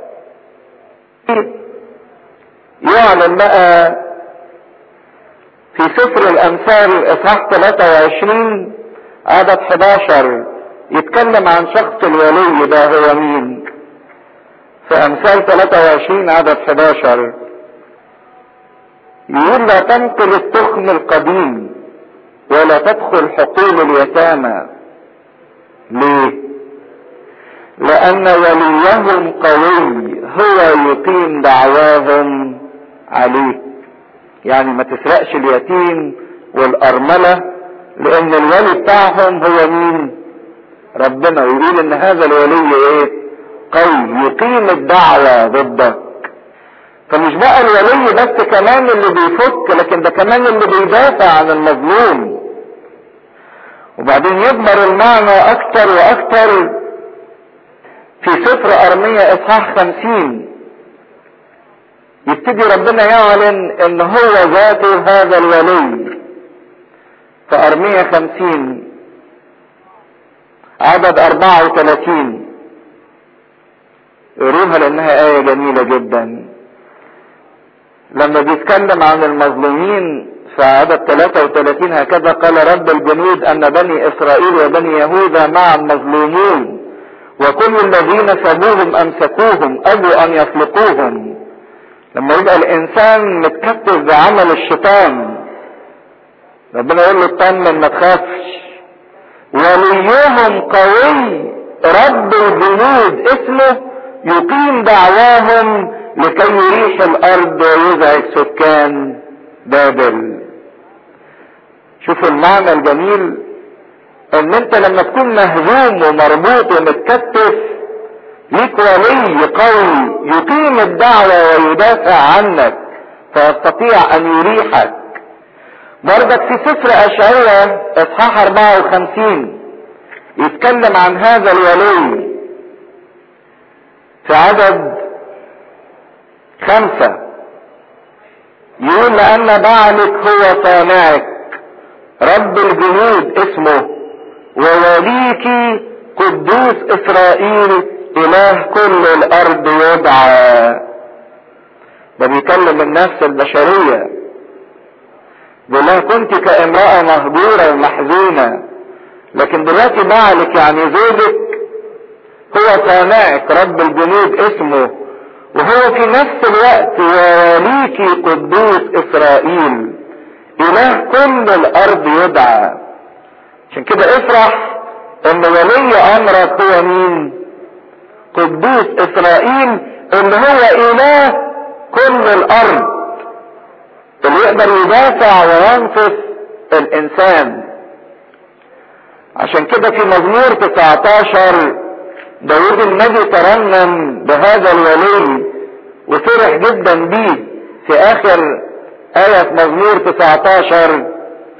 يعلن بقى في سفر الامثال اصحاح 23 عدد 11 يتكلم عن شخص الولي ده هو مين في امثال 23 عدد 11 يقول لا تنقل التخم القديم ولا تدخل حقول اليتامى ليه لان وليهم قوي هو يقيم دعواهم عليك يعني ما تسرقش اليتيم والارملة لان الولي بتاعهم هو مين ربنا ويقول ان هذا الولي ايه قوي يقيم الدعوة ضدك فمش بقى الولي بس كمان اللي بيفك لكن ده كمان اللي بيدافع عن المظلوم وبعدين يكبر المعنى اكتر واكتر في سفر ارمية اصحاح خمسين يبتدي ربنا يعلن ان هو ذاته هذا الولي في ارمية خمسين عدد اربعة وثلاثين قروها لانها اية جميلة جدا لما بيتكلم عن المظلومين في عدد 33 هكذا قال رب الجنود ان بني اسرائيل وبني يهوذا معا مظلومون وكل الذين سبوهم امسكوهم ابوا ان يطلقوهم لما يبقى الانسان متكتف بعمل الشيطان ربنا يقول له اطمن ما تخافش وليهم قوي رب الجنود اسمه يقيم دعواهم لكي يريح الارض ويزعج سكان بابل شوفوا المعنى الجميل ان انت لما تكون مهزوم ومربوط ومتكتف ليك ولي قوي يقيم الدعوة ويدافع عنك فيستطيع ان يريحك برضك في سفر اشعياء اصحاح 54 يتكلم عن هذا الولي في عدد خمسة يقول لأن بعلك هو صانعك رب الجنود اسمه ووليك قدوس إسرائيل إله كل الأرض يدعى ده بيكلم النفس البشرية بيقول كنت كامرأة مهجورة ومحزونة لكن دلوقتي بعلك يعني زوجك هو صانعك رب الجنود اسمه وهو في نفس الوقت ووليكي قدوس اسرائيل اله كل الارض يدعى عشان كده افرح ان ولي امرك هو مين قدوس اسرائيل ان هو اله كل الارض اللي يقدر يدافع وينصف الانسان عشان كده في مزمور 19 داود النبي ترنم بهذا الولي وفرح جدا بيه في اخر آية في مزمور 19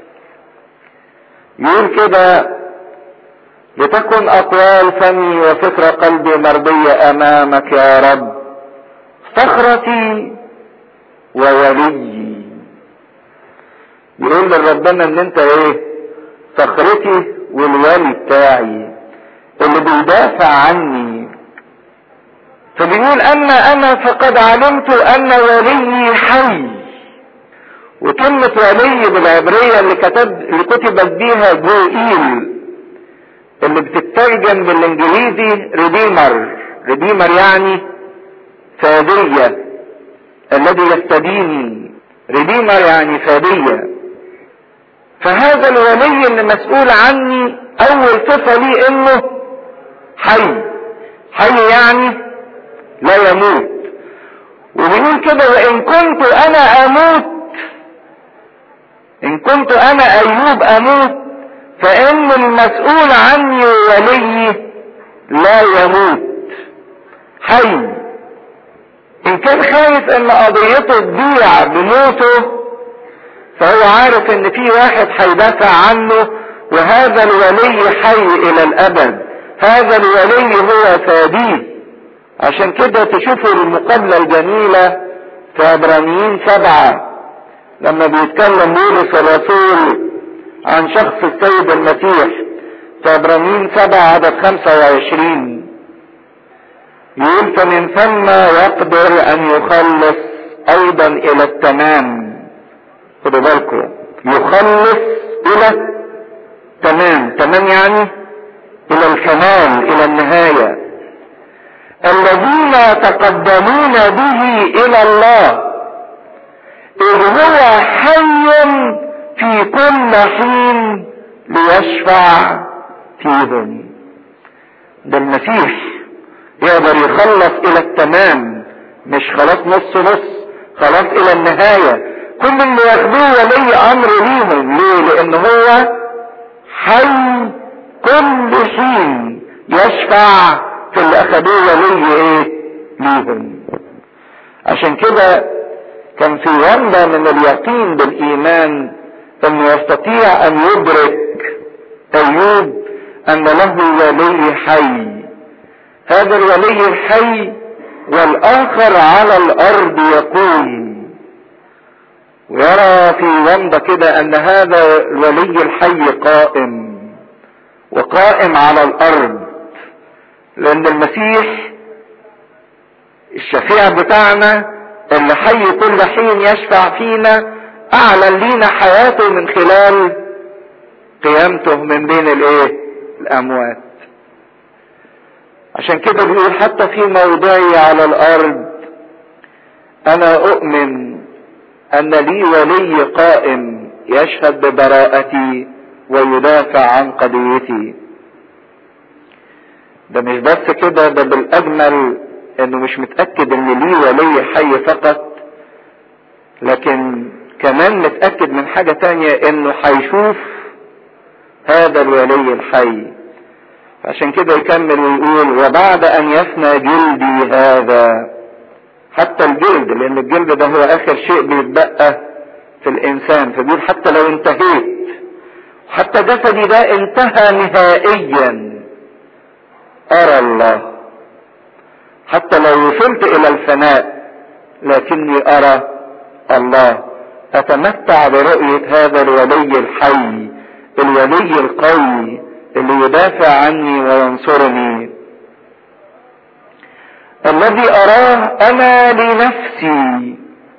يقول كده لتكن أقوال فمي وفكر قلبي مرضية أمامك يا رب صخرتي ووليي يقول لربنا ان انت ايه صخرتي والولي بتاعي اللي بيدافع عني فبيقول اما انا فقد علمت ان وليي حي وكلمة ولي بالعبرية اللي كتب اللي كتبت بيها جوئيل اللي بتترجم بالانجليزي ريديمر ريديمر يعني فادية الذي يفتديني ريديمر يعني فادية فهذا الولي اللي مسؤول عني اول صفة ليه انه حي حي يعني لا يموت وبيقول كده وان كنت انا اموت ان كنت انا ايوب اموت فان المسؤول عني ولي لا يموت حي ان كان خايف ان قضيته تضيع بموته فهو عارف ان في واحد هيدافع عنه وهذا الولي حي الى الابد هذا الولي هو فاديه عشان كده تشوفوا المقابلة الجميلة في عبرانيين سبعة لما بيتكلم بولس الرسول عن شخص السيد المسيح في عبرانيين سبعة عدد خمسة وعشرين يقول فمن ثم يقدر ان يخلص ايضا الى التمام خدوا بالكم يخلص الى تمام تمام يعني الى الكمال الى النهايه الذين تقدمون به الى الله اذ هو حي في كل حين ليشفع فيهم ده المسيح يقدر يخلص الى التمام مش خلاص نص نص خلاص الى النهايه كل اللي ياخدوه ولي امر ليهم ليه لان هو حي كل حين يشفع في اللي اخدوه ولي ايه ليهم عشان كده كان في ومضة من اليقين بالايمان انه يستطيع ان يدرك ايوب ان له ولي حي هذا الولي الحي والاخر على الارض يقوم ويرى في ومضة كده ان هذا الولي الحي قائم وقائم على الارض لان المسيح الشفيع بتاعنا اللي حي كل حين يشفع فينا اعلن لينا حياته من خلال قيامته من بين الايه الاموات عشان كده بيقول حتى في موضعي على الارض انا اؤمن ان لي ولي قائم يشهد ببراءتي ويدافع عن قضيتي ده مش بس كده ده بالاجمل انه مش متاكد ان ليه ولي حي فقط لكن كمان متاكد من حاجه تانية انه هيشوف هذا الولي الحي عشان كده يكمل ويقول وبعد ان يفنى جلدي هذا حتى الجلد لان الجلد ده هو اخر شيء بيتبقى في الانسان فبيقول حتى لو انتهيت حتى جسدي ده انتهى نهائيا ارى الله حتى لو وصلت الى الفناء لكني ارى الله اتمتع برؤية هذا الولي الحي الولي القوي اللي يدافع عني وينصرني الذي اراه انا لنفسي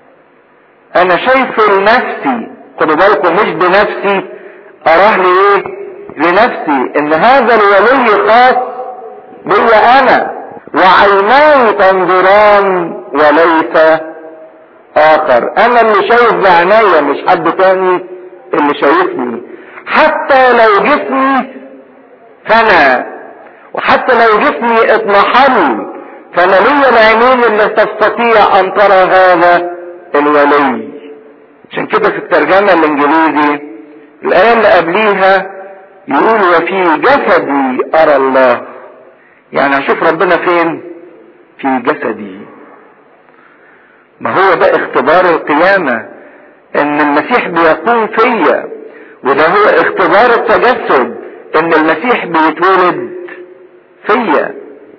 انا شايفه لنفسي خدوا بالكم مش بنفسي اراه لايه لنفسي ان هذا الولي خاص بي انا وعيناي تنظران وليس اخر انا اللي شايف بعناية مش حد تاني اللي شايفني حتى لو جسمي فنى وحتى لو جسمي اضمحل فانا لي العينين اللي تستطيع ان ترى هذا الولي عشان كده في الترجمة الانجليزي الايه اللي قبليها يقول وفي جسدي ارى الله يعني اشوف ربنا فين في جسدي ما هو ده اختبار القيامة ان المسيح بيقوم فيا وده هو اختبار التجسد ان المسيح بيتولد فيا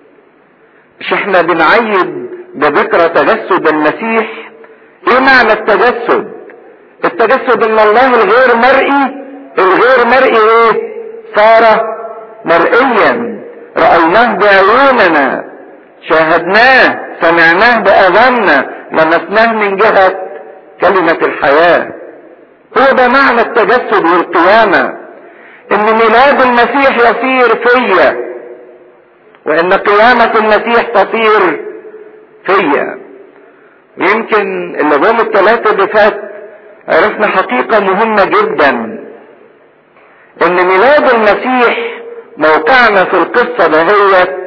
مش احنا بنعيد بذكرى تجسد المسيح ايه معنى التجسد التجسد ان الله الغير مرئي الغير مرئي ايه صار مرئيا رأيناه بعيوننا شاهدناه سمعناه بأذاننا لمسناه من جهة كلمة الحياة هو ده معنى التجسد والقيامة ان ميلاد المسيح يصير فيا وان قيامة المسيح تصير فيا يمكن اللي جم الثلاثة اللي فات عرفنا حقيقة مهمة جدا ان ميلاد المسيح موقعنا في القصة دهيت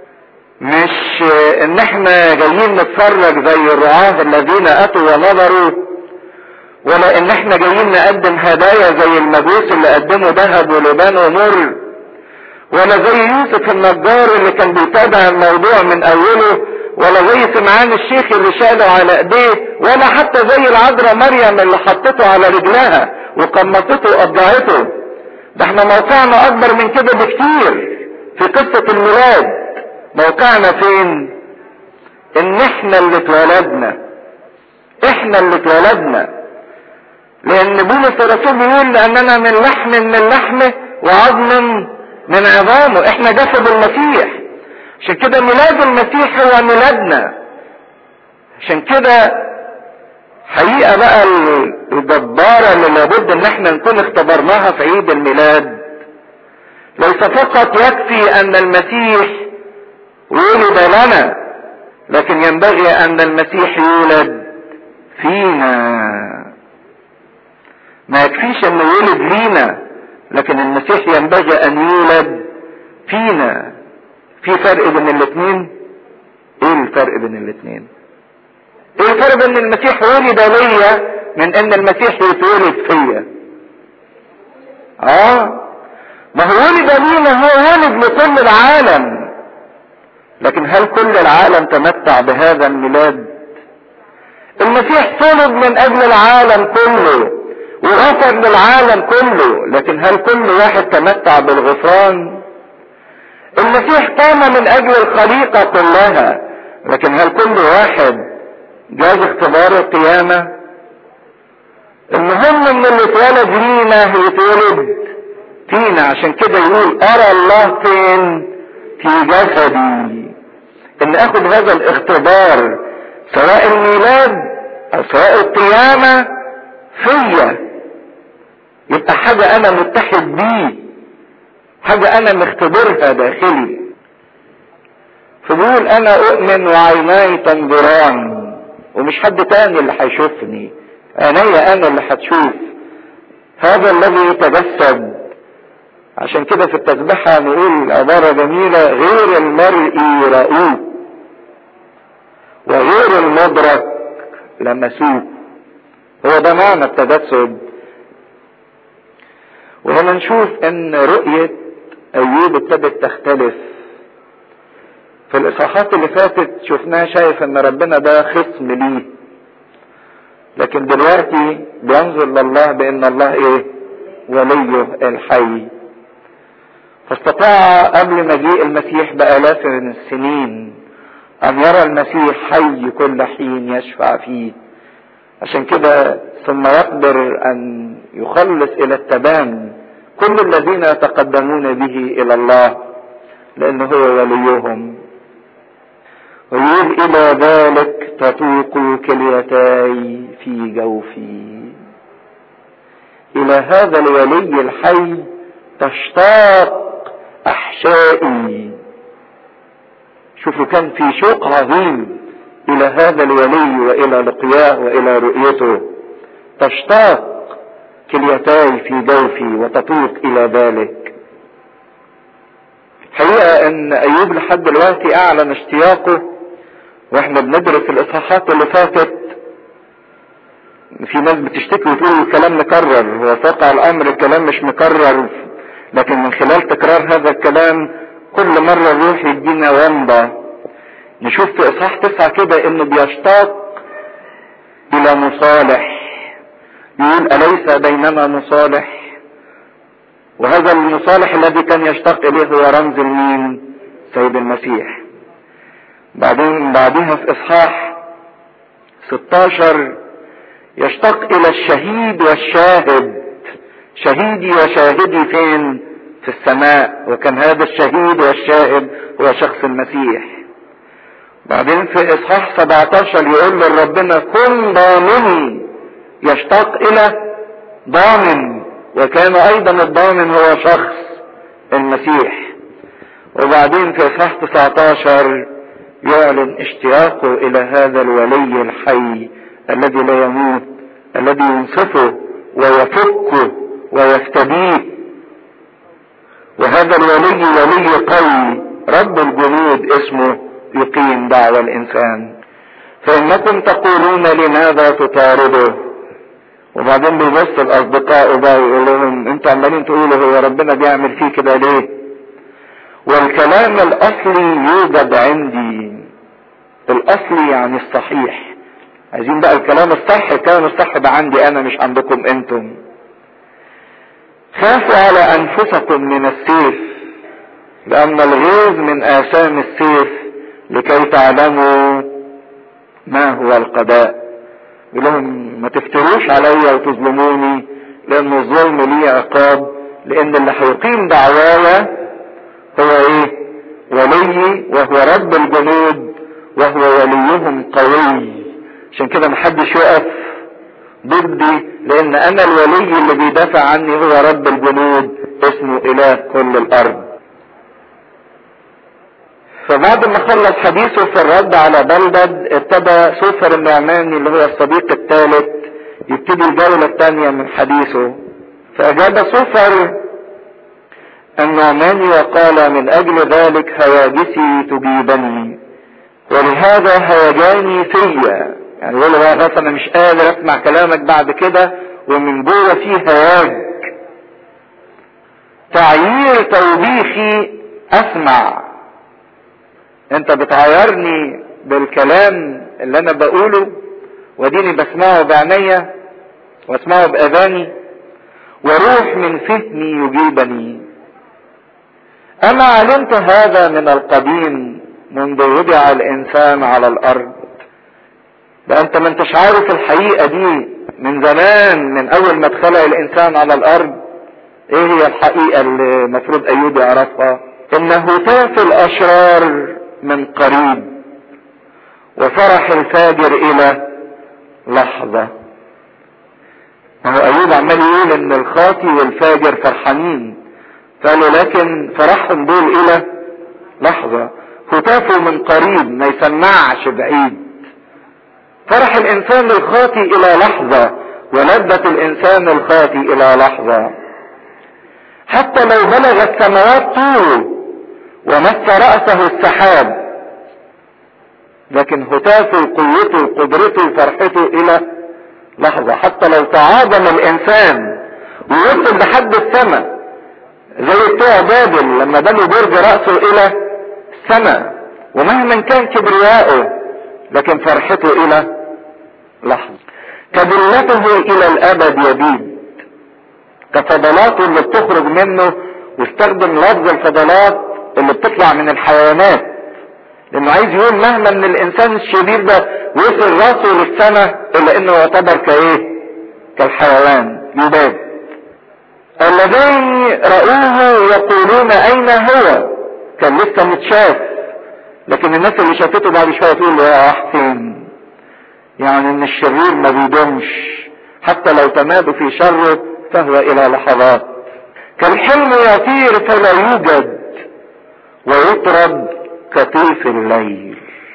مش ان احنا جايين نتفرج زي الرعاة الذين اتوا ونظروا ولا ان احنا جايين نقدم هدايا زي المجوس اللي قدموا ذهب ولبان ومر ولا زي يوسف النجار اللي كان بيتابع الموضوع من اوله ولا زي سمعان الشيخ اللي شاله على ايديه ولا حتى زي العذراء مريم اللي حطته على رجلها وقمطته وقضعته ده احنا موقعنا اكبر من كده بكتير في قصة الميلاد موقعنا فين ان احنا اللي اتولدنا احنا اللي اتولدنا لان بولس الرسول بيقول لاننا من لحم من لحمه وعظم من عظامه احنا جسد المسيح عشان كده ميلاد المسيح هو ميلادنا عشان كده حقيقة بقى الجبارة اللي لابد ان احنا نكون اختبرناها في عيد الميلاد ليس فقط يكفي ان المسيح ولد لنا لكن ينبغي ان المسيح يولد فينا ما يكفيش انه يولد لينا لكن المسيح ينبغي ان يولد فينا في فرق بين الاثنين ايه الفرق بين الاثنين ايه الفرق بين المسيح ولد ليا من ان المسيح يتولد فيا اه ما هو ولد لينا هو ولد لكل العالم لكن هل كل العالم تمتع بهذا الميلاد المسيح صلب من اجل العالم كله وغفر للعالم كله لكن هل كل واحد تمتع بالغفران المسيح قام من اجل الخليقة كلها لكن هل كل واحد جاز اختبار القيامة المهم ان اللي اتولد لينا هيتولد فينا عشان كده يقول ارى الله فين في جسدي ان اخد هذا الاختبار سواء الميلاد او سواء القيامة فيا يبقى حاجة انا متحد بيه حاجة انا مختبرها داخلي فبقول انا اؤمن وعيناي تنظران ومش حد تاني اللي هيشوفني عيني انا اللي هتشوف هذا الذي يتجسد عشان كده في التسبيحة نقول عبارة جميلة غير المرئي رؤوف وغير المدرك لمسوك هو ده معنى التجسد وهنا نشوف ان رؤية ايوب ابتدت تختلف في الاصحاحات اللي فاتت شفناه شايف ان ربنا ده خصم ليه لكن دلوقتي بينظر لله بان الله ايه وليه الحي فاستطاع قبل مجيء المسيح بآلاف من السنين أن يرى المسيح حي كل حين يشفع فيه عشان كده ثم يقدر أن يخلص إلى التبان كل الذين يتقدمون به إلى الله لأنه هو وليهم ويقول إلى ذلك تطوق كليتاي في جوفي إلى هذا الولي الحي تشتاق أحشائي شوفوا كان في شوق عظيم إلى هذا الولي وإلى لقياه وإلى رؤيته تشتاق كليتاي في جوفي وتطوق إلى ذلك حقيقة ان ايوب لحد دلوقتي اعلن اشتياقه واحنا بندرس الاصحاحات اللي فاتت في ناس بتشتكي وتقول الكلام مكرر هو في واقع الامر الكلام مش مكرر لكن من خلال تكرار هذا الكلام كل مرة الروح يدينا ومضة نشوف في اصحاح تسعة كده انه بيشتاق الى مصالح يقول اليس بيننا مصالح وهذا المصالح الذي كان يشتاق اليه هو رمز المين سيد المسيح بعدين بعدها في اصحاح 16 يشتاق الى الشهيد والشاهد شهيدي وشاهدي فين في السماء وكان هذا الشهيد والشاهد هو شخص المسيح بعدين في اصحاح 17 يقول لربنا كن ضامني يشتاق الى ضامن وكان ايضا الضامن هو شخص المسيح وبعدين في اصحاح 19 يعلن اشتياقه الى هذا الولي الحي الذي لا يموت الذي ينصفه ويفكه ويفتديه وهذا الولي ولي قوي رب الجنود اسمه يقيم دعوى الانسان فانكم تقولون لماذا تطارده وبعدين بيبص الاصدقاء بقى ويقول لهم انتوا عمالين تقولوا هو ربنا بيعمل فيه كده ليه والكلام الاصلي يوجد عندي الاصلي يعني الصحيح عايزين بقى الكلام الصح الكلام الصح ده عندي انا مش عندكم انتم خافوا على انفسكم من السيف لان الغيظ من اثام السيف لكي تعلموا ما هو القضاء يقول لهم ما تفتروش عليا وتظلموني لان الظلم ليه عقاب لان اللي هيقيم دعوايا هو ايه ولي وهو رب الجنود وهو وليهم قوي عشان كده محدش يقف ضدي لان انا الولي اللي بيدافع عني هو رب الجنود اسمه اله كل الارض فبعد ما خلص حديثه في الرد على بلدد ابتدى سوفر النعماني اللي هو الصديق الثالث يبتدي الجولة الثانية من حديثه فأجاب سوفر النعماني وقال من أجل ذلك هواجسي تجيبني ولهذا هيجاني فيا يعني يقول له بس أنا مش قادر أسمع كلامك بعد كده ومن جوه فيه هواج تعيير توبيخي أسمع انت بتعايرني بالكلام اللي انا بقوله وديني بسمعه بعينيا واسمعه باذاني وروح من فهمي يجيبني اما علمت هذا من القديم منذ وضع الانسان على الارض ده انت ما انتش عارف الحقيقه دي من زمان من اول ما اتخلق الانسان على الارض ايه هي الحقيقه اللي المفروض ايوب يعرفها ان هتاف الاشرار من قريب وفرح الفاجر الى لحظة ما هو ايوب عمال يقول ان الخاطي والفاجر فرحانين قالوا لكن فرحهم دول الى لحظة هتافوا من قريب ما يسمعش بعيد فرح الانسان الخاطي الى لحظة ولذة الانسان الخاطي الى لحظة حتى لو بلغ السماوات طوله ومس رأسه السحاب لكن هتافه قوته قدرته فرحته الى لحظة حتى لو تعاظم الانسان ووصل لحد السماء زي بتوع بابل لما بنوا برج رأسه الى السماء ومهما كان كبرياءه لكن فرحته الى لحظة كبلته الى الابد يبيد كفضلاته اللي بتخرج منه واستخدم لفظ الفضلات اللي بتطلع من الحيوانات لانه عايز يقول مهما ان الانسان الشرير ده وصل راسه للسماء الا انه يعتبر كايه كالحيوان يباد الذين رأوه يقولون اين هو كان لسه متشاف لكن الناس اللي شافته بعد شويه تقول له يا حسين يعني ان الشرير ما بيدومش حتى لو تمادوا في شره فهو الى لحظات كالحلم يطير فلا يوجد ويطرد كطيف الليل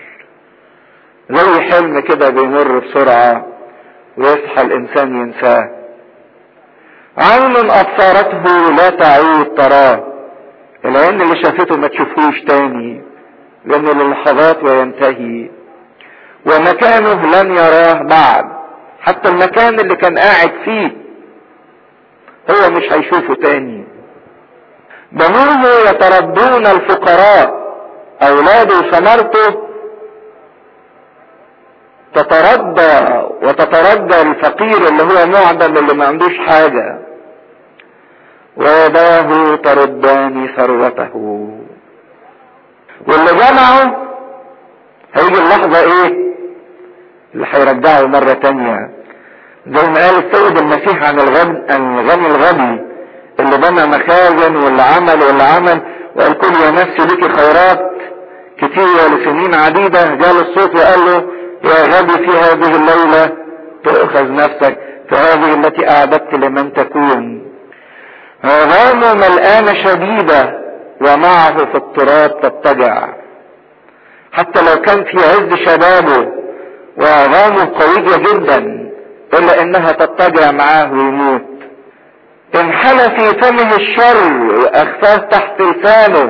زي حلم كده بيمر بسرعة ويصحى الانسان ينساه عين ابصارته لا تعود تراه العين اللي شافته ما تشوفوش تاني لانه للحظات وينتهي ومكانه لن يراه بعد حتى المكان اللي كان قاعد فيه هو مش هيشوفه تاني بنوه يتربون الفقراء اولاده وثمرته تتردى وتتردى الفقير اللي هو معدم اللي ما عندوش حاجة ويداه تردان ثروته واللي جمعه هيجي اللحظة ايه اللي هيرجعه مرة تانية زي ما قال السيد المسيح عن الغني الغني الغني اللي بنى مخازن واللي عمل واللي عمل وقال كل يا نفسي لك خيرات كتيرة لسنين عديدة جاء الصوت وقال له يا غبي في هذه الليلة تؤخذ نفسك فهذه التي أعددت لمن تكون عظامه ملآنة شديدة ومعه في التراب تضطجع حتى لو كان في عز شبابه وعظامه قوية جدا إلا إنها تضطجع معاه ويموت انحل في فمه الشر وأخفاه تحت لسانه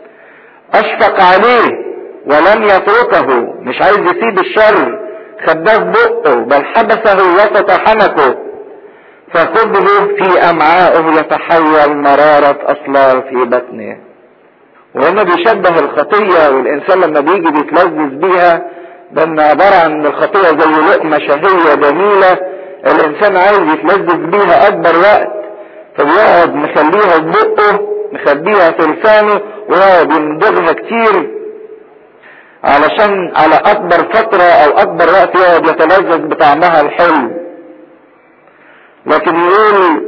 أشفق عليه ولم يتركه مش عايز يسيب الشر خداه في بقه بل حبسه وسط حنكه فخبزه في امعائه يتحول مرارة اصلال في بطنه وهنا بيشبه الخطية والانسان لما بيجي بيتلذذ بيها بان عبارة عن الخطية زي لقمة شهية جميلة الانسان عايز يتلذذ بيها اكبر وقت فبيقعد مخليها في بقه مخبيها في لسانه ويقعد يمضغها كتير علشان على اكبر فترة او اكبر وقت يقعد يتلذذ بطعمها الحلو لكن يقول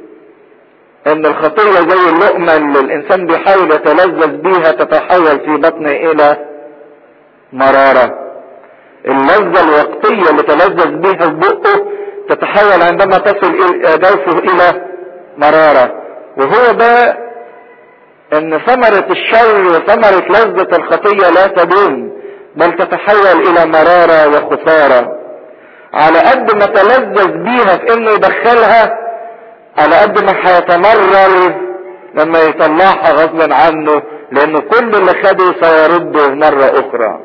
ان الخطية زي اللقمة اللي الانسان بيحاول يتلذذ بيها تتحول في بطنه الى مرارة اللذة الوقتية اللي تلذذ بيها في بقه تتحول عندما تصل جوفه الى مرارة وهو ده ان ثمرة الشر وثمرة لذة الخطية لا تدوم بل تتحول الى مرارة وخسارة على قد ما تلذذ بيها في انه يدخلها على قد ما هيتمرر لما يطلعها غصبا عنه لانه كل اللي خده سيرده مرة اخرى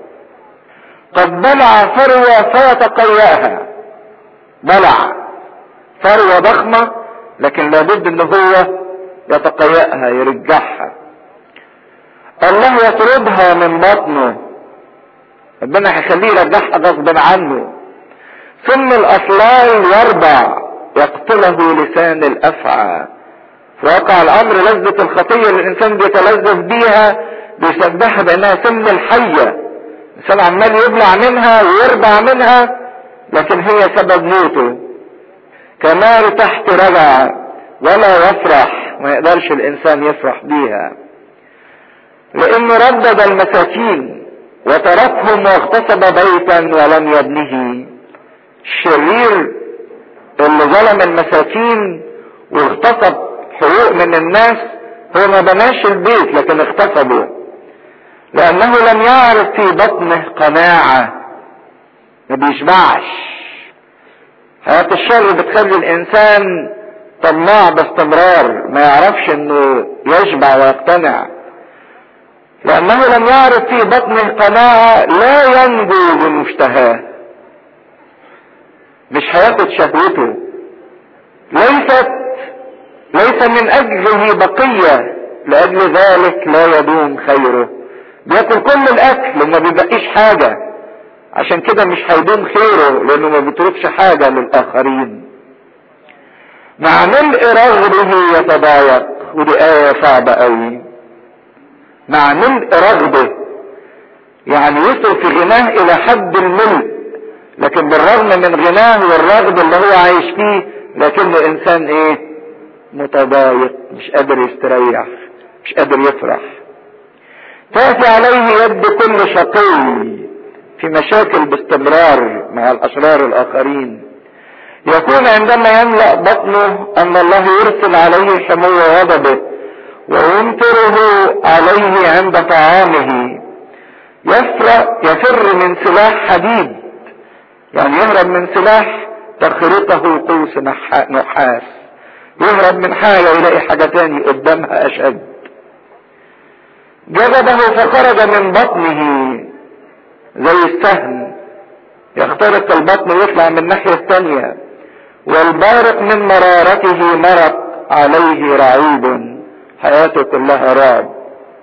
قد بلع ثروة فيتقيأها بلع ثروة ضخمة لكن لابد ان هو يتقيأها يرجعها الله يطردها من بطنه ربنا هيخليه يرجعها غصبا عنه ثم الاصلال يربع يقتله لسان الافعى في واقع الامر لذة الخطية اللي الانسان بيتلذذ بيها بيشبهها بانها سم الحية الانسان عمال يبلع منها ويربع منها لكن هي سبب موته كمال تحت رجع ولا يفرح ما يقدرش الانسان يفرح بيها لانه ردد المساكين وتركهم واغتصب بيتا ولم يبنه الشرير اللي ظلم المساكين واغتصب حقوق من الناس هو ما بناش البيت لكن اغتصبه لانه لم يعرف في بطنه قناعة ما بيشبعش حياة الشر بتخلي الانسان طماع باستمرار ما يعرفش انه يشبع ويقتنع لانه لم يعرف في بطنه قناعة لا ينجو بمشتهاه مش هياخد شهوته ليست ليس من اجله بقية لاجل ذلك لا يدوم خيره بياكل كل الاكل وما بيبقيش حاجة عشان كده مش هيدوم خيره لانه ما بيتركش حاجة للاخرين مع ملء رغبه يتضايق ودي آية صعبة قوي مع ملء رغبه يعني وصل في غناه إلى حد الملء لكن بالرغم من غناه والرغب اللي هو عايش فيه لكنه إنسان إيه متضايق مش قادر يستريح مش قادر يفرح تأتي عليه يد كل شقي في مشاكل باستمرار مع الأشرار الآخرين يكون عندما يملأ بطنه أن الله يرسل عليه حمو غضبه ويمطره عليه عند طعامه يفر, يفر من سلاح حديد يعني يهرب من سلاح تخرقه قوس نحاس يهرب من حاجة يلاقي حاجة تاني قدامها أشد جذبه فخرج من بطنه زي السهم يخترق البطن ويطلع من الناحية الثانية والبارق من مرارته مرق عليه رعيب حياته كلها رعب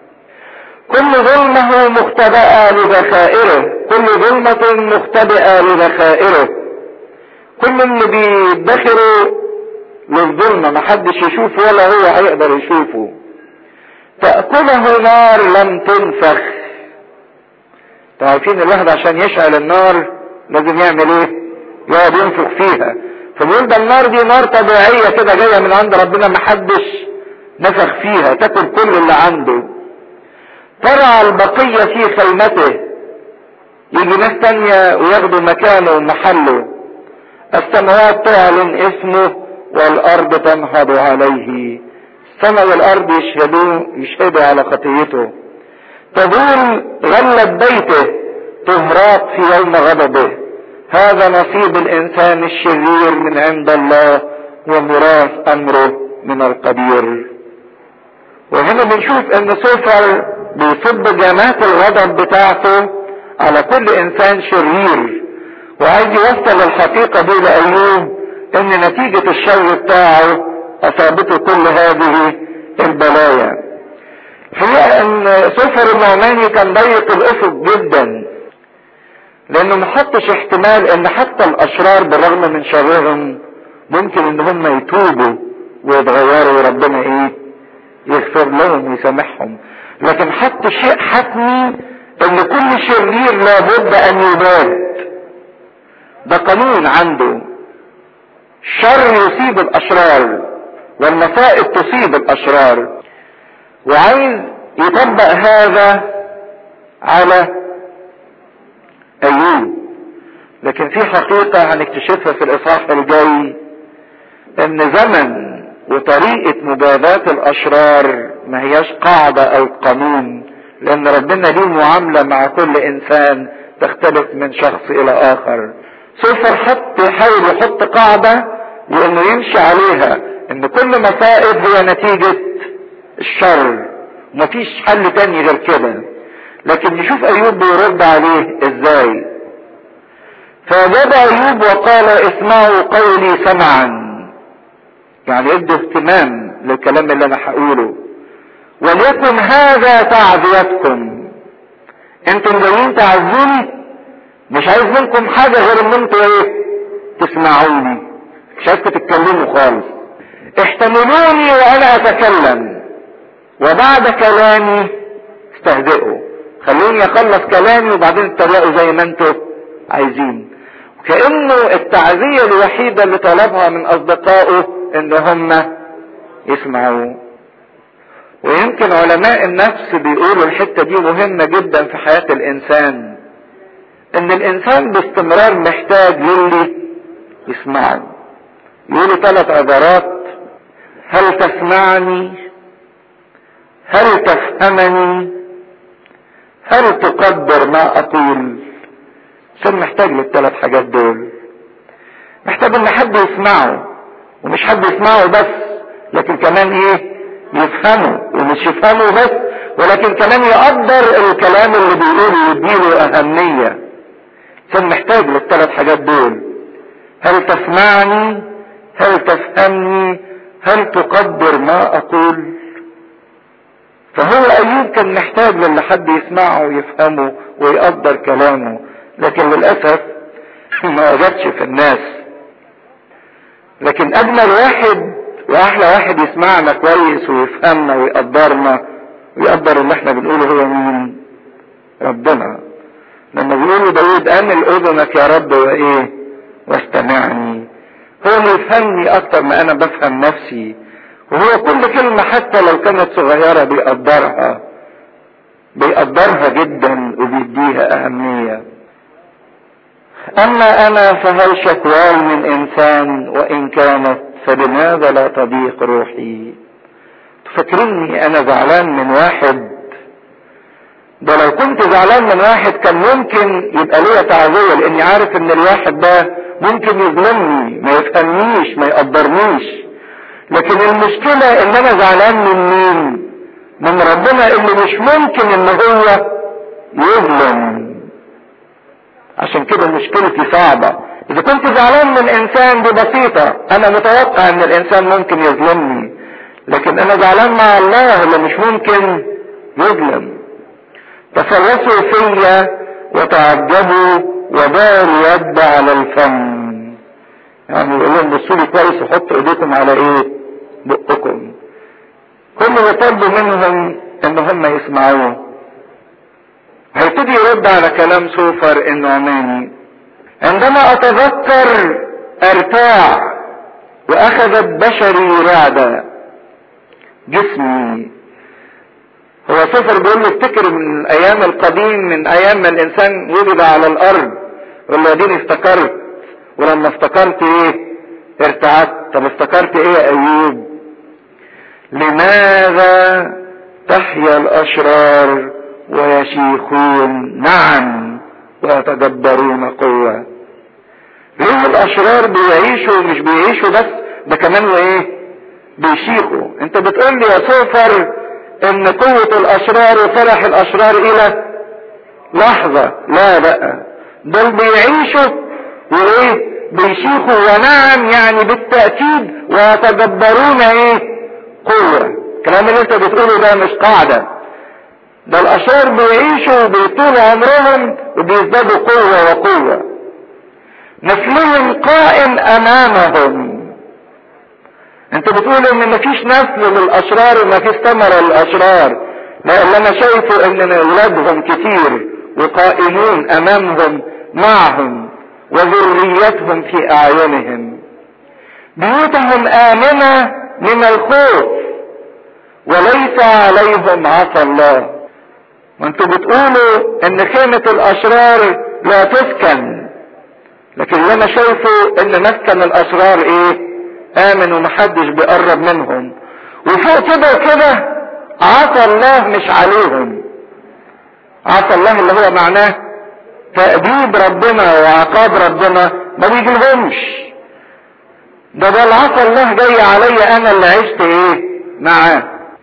كل ظلمه مختبئة لذخائره كل ظلمة مختبئة لذخائره كل اللي بيدخروا للظلمة محدش يشوفه ولا هو هيقدر يشوفه تأكله نار لم تنفخ عارفين الواحد عشان يشعل النار لازم يعمل ايه يقعد ينفخ فيها فبيقول ده النار دي نار طبيعية كده جاية من عند ربنا محدش نفخ فيها تاكل كل اللي عنده ترعى البقية في خيمته يجي ناس تانية وياخدوا مكانه ومحله السماوات تعلن اسمه والارض تنهض عليه السماء والارض يشهدوا يشهدوا على خطيته تدور غلة بيته تهراق في يوم غضبه هذا نصيب الانسان الشرير من عند الله وميراث امره من القدير وهنا بنشوف ان سوفر بيصب جامات الغضب بتاعته على كل انسان شرير وعايز يوصل الحقيقة دي لأيوب ان نتيجة الشر بتاعه اصابته كل هذه البلايا الحقيقة ان سفر النعماني كان ضيق الافق جدا لانه ما حطش احتمال ان حتى الاشرار بالرغم من شرهم ممكن ان هم يتوبوا ويتغيروا وربنا ايه يغفر لهم ويسامحهم لكن حط شيء حتمي ان كل شرير لابد ان يباد ده قانون عنده الشر يصيب الاشرار والمصائب تصيب الاشرار وعايز يطبق هذا على ايوب لكن في حقيقة هنكتشفها في الاصحاح الجاي ان زمن وطريقة مجاباة الاشرار ما هياش قاعدة او قانون لان ربنا ليه معاملة مع كل انسان تختلف من شخص الى اخر سوفر حط يحاول يحط قاعدة لانه يمشي عليها ان كل مصائب هي نتيجة الشر مفيش حل تاني غير كده لكن نشوف ايوب بيرد عليه ازاي فاجاب ايوب وقال اسمعوا قولي سمعا يعني ادوا اهتمام للكلام اللي انا هقوله وليكن هذا تعزيتكم انتم جايين تعزوني مش عايز منكم حاجة غير ان انتوا ايه تسمعوني مش عايزكم تتكلموا خالص احتملوني وانا اتكلم وبعد كلامي استهزئوا خلوني اخلص كلامي وبعدين اتريقوا زي ما انتوا عايزين كأنه التعزية الوحيدة اللي طلبها من اصدقائه ان هم يسمعوه ويمكن علماء النفس بيقولوا الحتة دي مهمة جدا في حياة الانسان ان الانسان باستمرار محتاج للي يسمعه يقولوا ثلاث عبارات هل تسمعني هل تفهمني هل تقدر ما اقول الانسان محتاج للثلاث حاجات دول محتاج ان حد يسمعه ومش حد يسمعه بس لكن كمان ايه يفهمه ومش يفهمه بس ولكن كمان يقدر الكلام اللي بيقوله ويديله اهميه الانسان محتاج للثلاث حاجات دول هل تسمعني هل تفهمني هل تقدر ما اقول فهو ايوب كان محتاج للي حد يسمعه ويفهمه ويقدر كلامه لكن للاسف ما وجدش في الناس لكن اجمل واحد واحلى واحد يسمعنا كويس ويفهمنا ويقدرنا ويقدر اللي احنا بنقوله هو مين ربنا لما بيقولوا داود امل اذنك يا رب وايه واستمعني هو اللي يفهمني اكتر ما انا بفهم نفسي وهو كل كلمة حتى لو كانت صغيرة بيقدرها بيقدرها جدا وبيديها اهمية اما انا فهل شكواي من انسان وان كانت فلماذا لا تضيق روحي تفكرني انا زعلان من واحد ده لو كنت زعلان من واحد كان ممكن يبقى ليا تعزية لاني عارف ان الواحد ده ممكن يظلمني ما يفهمنيش ما يقدرنيش لكن المشكلة ان انا زعلان من مين من ربنا اللي مش ممكن ان هو يظلم عشان كده مشكلتي صعبة اذا كنت زعلان من انسان دي بسيطة انا متوقع ان الانسان ممكن يظلمني لكن انا زعلان مع الله اللي مش ممكن يظلم تفرسوا فيا وتعجبوا وباعوا اليد على الفم يعني يقول لهم بصوا لي كويس وحطوا ايديكم على ايه بقكم كل اللي طلبوا منهم ان هم يسمعوه هيبتدي يرد على كلام سوفر النعماني عندما اتذكر ارتاع واخذت بشري رعدا جسمي هو سفر بيقول له افتكر من الايام القديم من ايام ما الانسان وجد على الارض والله ديني افتكرت ولما افتكرت ايه ارتعدت طب افتكرت ايه يا ايوب لماذا تحيا الاشرار ويشيخون نعم ويتجبرون قوة ليه الاشرار بيعيشوا مش بيعيشوا بس ده كمان وايه بيشيخوا انت بتقول لي يا سوفر ان قوة الاشرار وفرح الاشرار الى لحظة لا بقى دول بيعيشوا وايه بيشيخوا ونعم يعني بالتأكيد ويتجبرون ايه قوة الكلام اللي انت بتقوله ده مش قاعدة ده الاشرار بيعيشوا وبيطول عمرهم وبيزدادوا قوة وقوة نسلهم قائم امامهم انت بتقول ان مفيش نسل للاشرار ومفيش ثمرة للاشرار لا اللي انا شايفه ان اولادهم كتير وقائمون امامهم معهم وذريتهم في اعينهم بيوتهم امنة من الخوف وليس عليهم عصى الله وانتوا بتقولوا ان خيمة الاشرار لا تسكن لكن اللي انا شايفه ان مسكن الاشرار ايه امن ومحدش بيقرب منهم وفوق كده وكده عصى الله مش عليهم عصى الله اللي هو معناه تأديب ربنا وعقاب ربنا ما بيجيلهمش ده ده العصا الله جاي عليا انا اللي عشت ايه معاه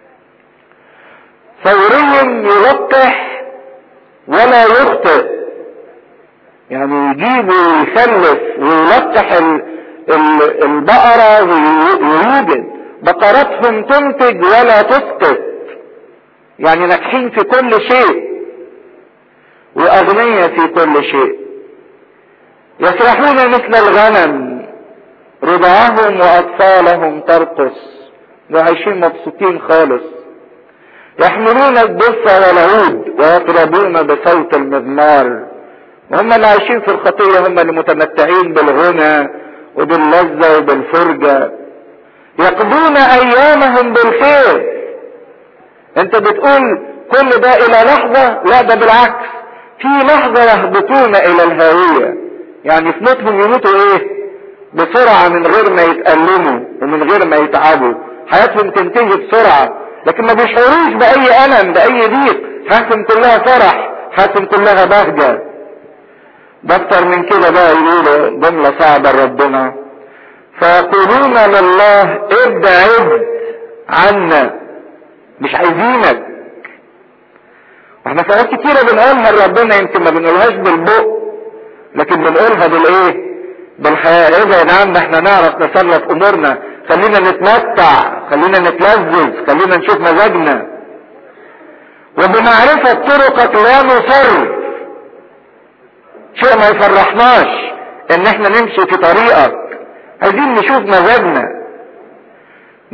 ثوري يلطح ولا يخطئ يعني يجيب ويخلف ويلطح ال ال البقرة ويوجد بقراتهم تنتج ولا تسقط يعني ناجحين في كل شيء واغنياء في كل شيء يسرحون مثل الغنم رضعهم واطفالهم ترقص وعايشين مبسوطين خالص يحملون الدفة والعود ويطربون بصوت المزمار وهم اللي عايشين في الخطية هم اللي متمتعين بالغنى وباللذة وبالفرجة يقضون ايامهم بالخير انت بتقول كل ده الى لحظة لا ده بالعكس في لحظة يهبطون الى الهاوية يعني في موتهم يموتوا ايه بسرعة من غير ما يتألموا ومن غير ما يتعبوا حياتهم تنتهي بسرعة لكن ما بيشعروش بأي ألم بأي ضيق حياتهم كلها فرح حياتهم كلها بهجة ده أكتر من كده بقى يقولوا جملة صعبة لربنا فيقولون لله ابعد عنا مش عايزينك احنا ساعات كتيرة بنقولها لربنا يمكن ما بنقولهاش بالبق لكن بنقولها بالايه بالحياة ابعد عنا احنا نعرف نسلط امورنا خلينا نتمتع خلينا نتلذذ خلينا نشوف مزاجنا وبمعرفة طرقك لا نصر شيء ما يفرحناش ان احنا نمشي في طريقك عايزين نشوف مزاجنا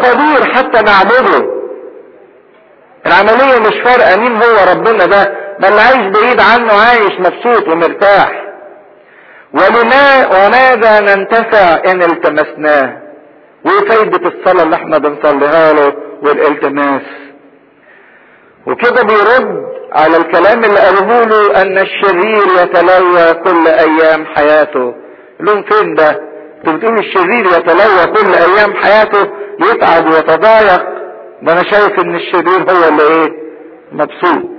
قدير حتى نعبده العملية مش فارقة مين هو ربنا ده ده اللي عايش بعيد عنه عايش مبسوط ومرتاح ولما وماذا ننتفع ان التمسناه وفايدة الصلاة اللي احنا بنصليها له والالتماس وكده بيرد على الكلام اللي قاله له ان الشرير يتلوى كل ايام حياته لهم فين ده انتوا بتقولوا الشرير يتلوى كل ايام حياته يتعب ويتضايق ده انا شايف ان الشرير هو اللي ايه مبسوط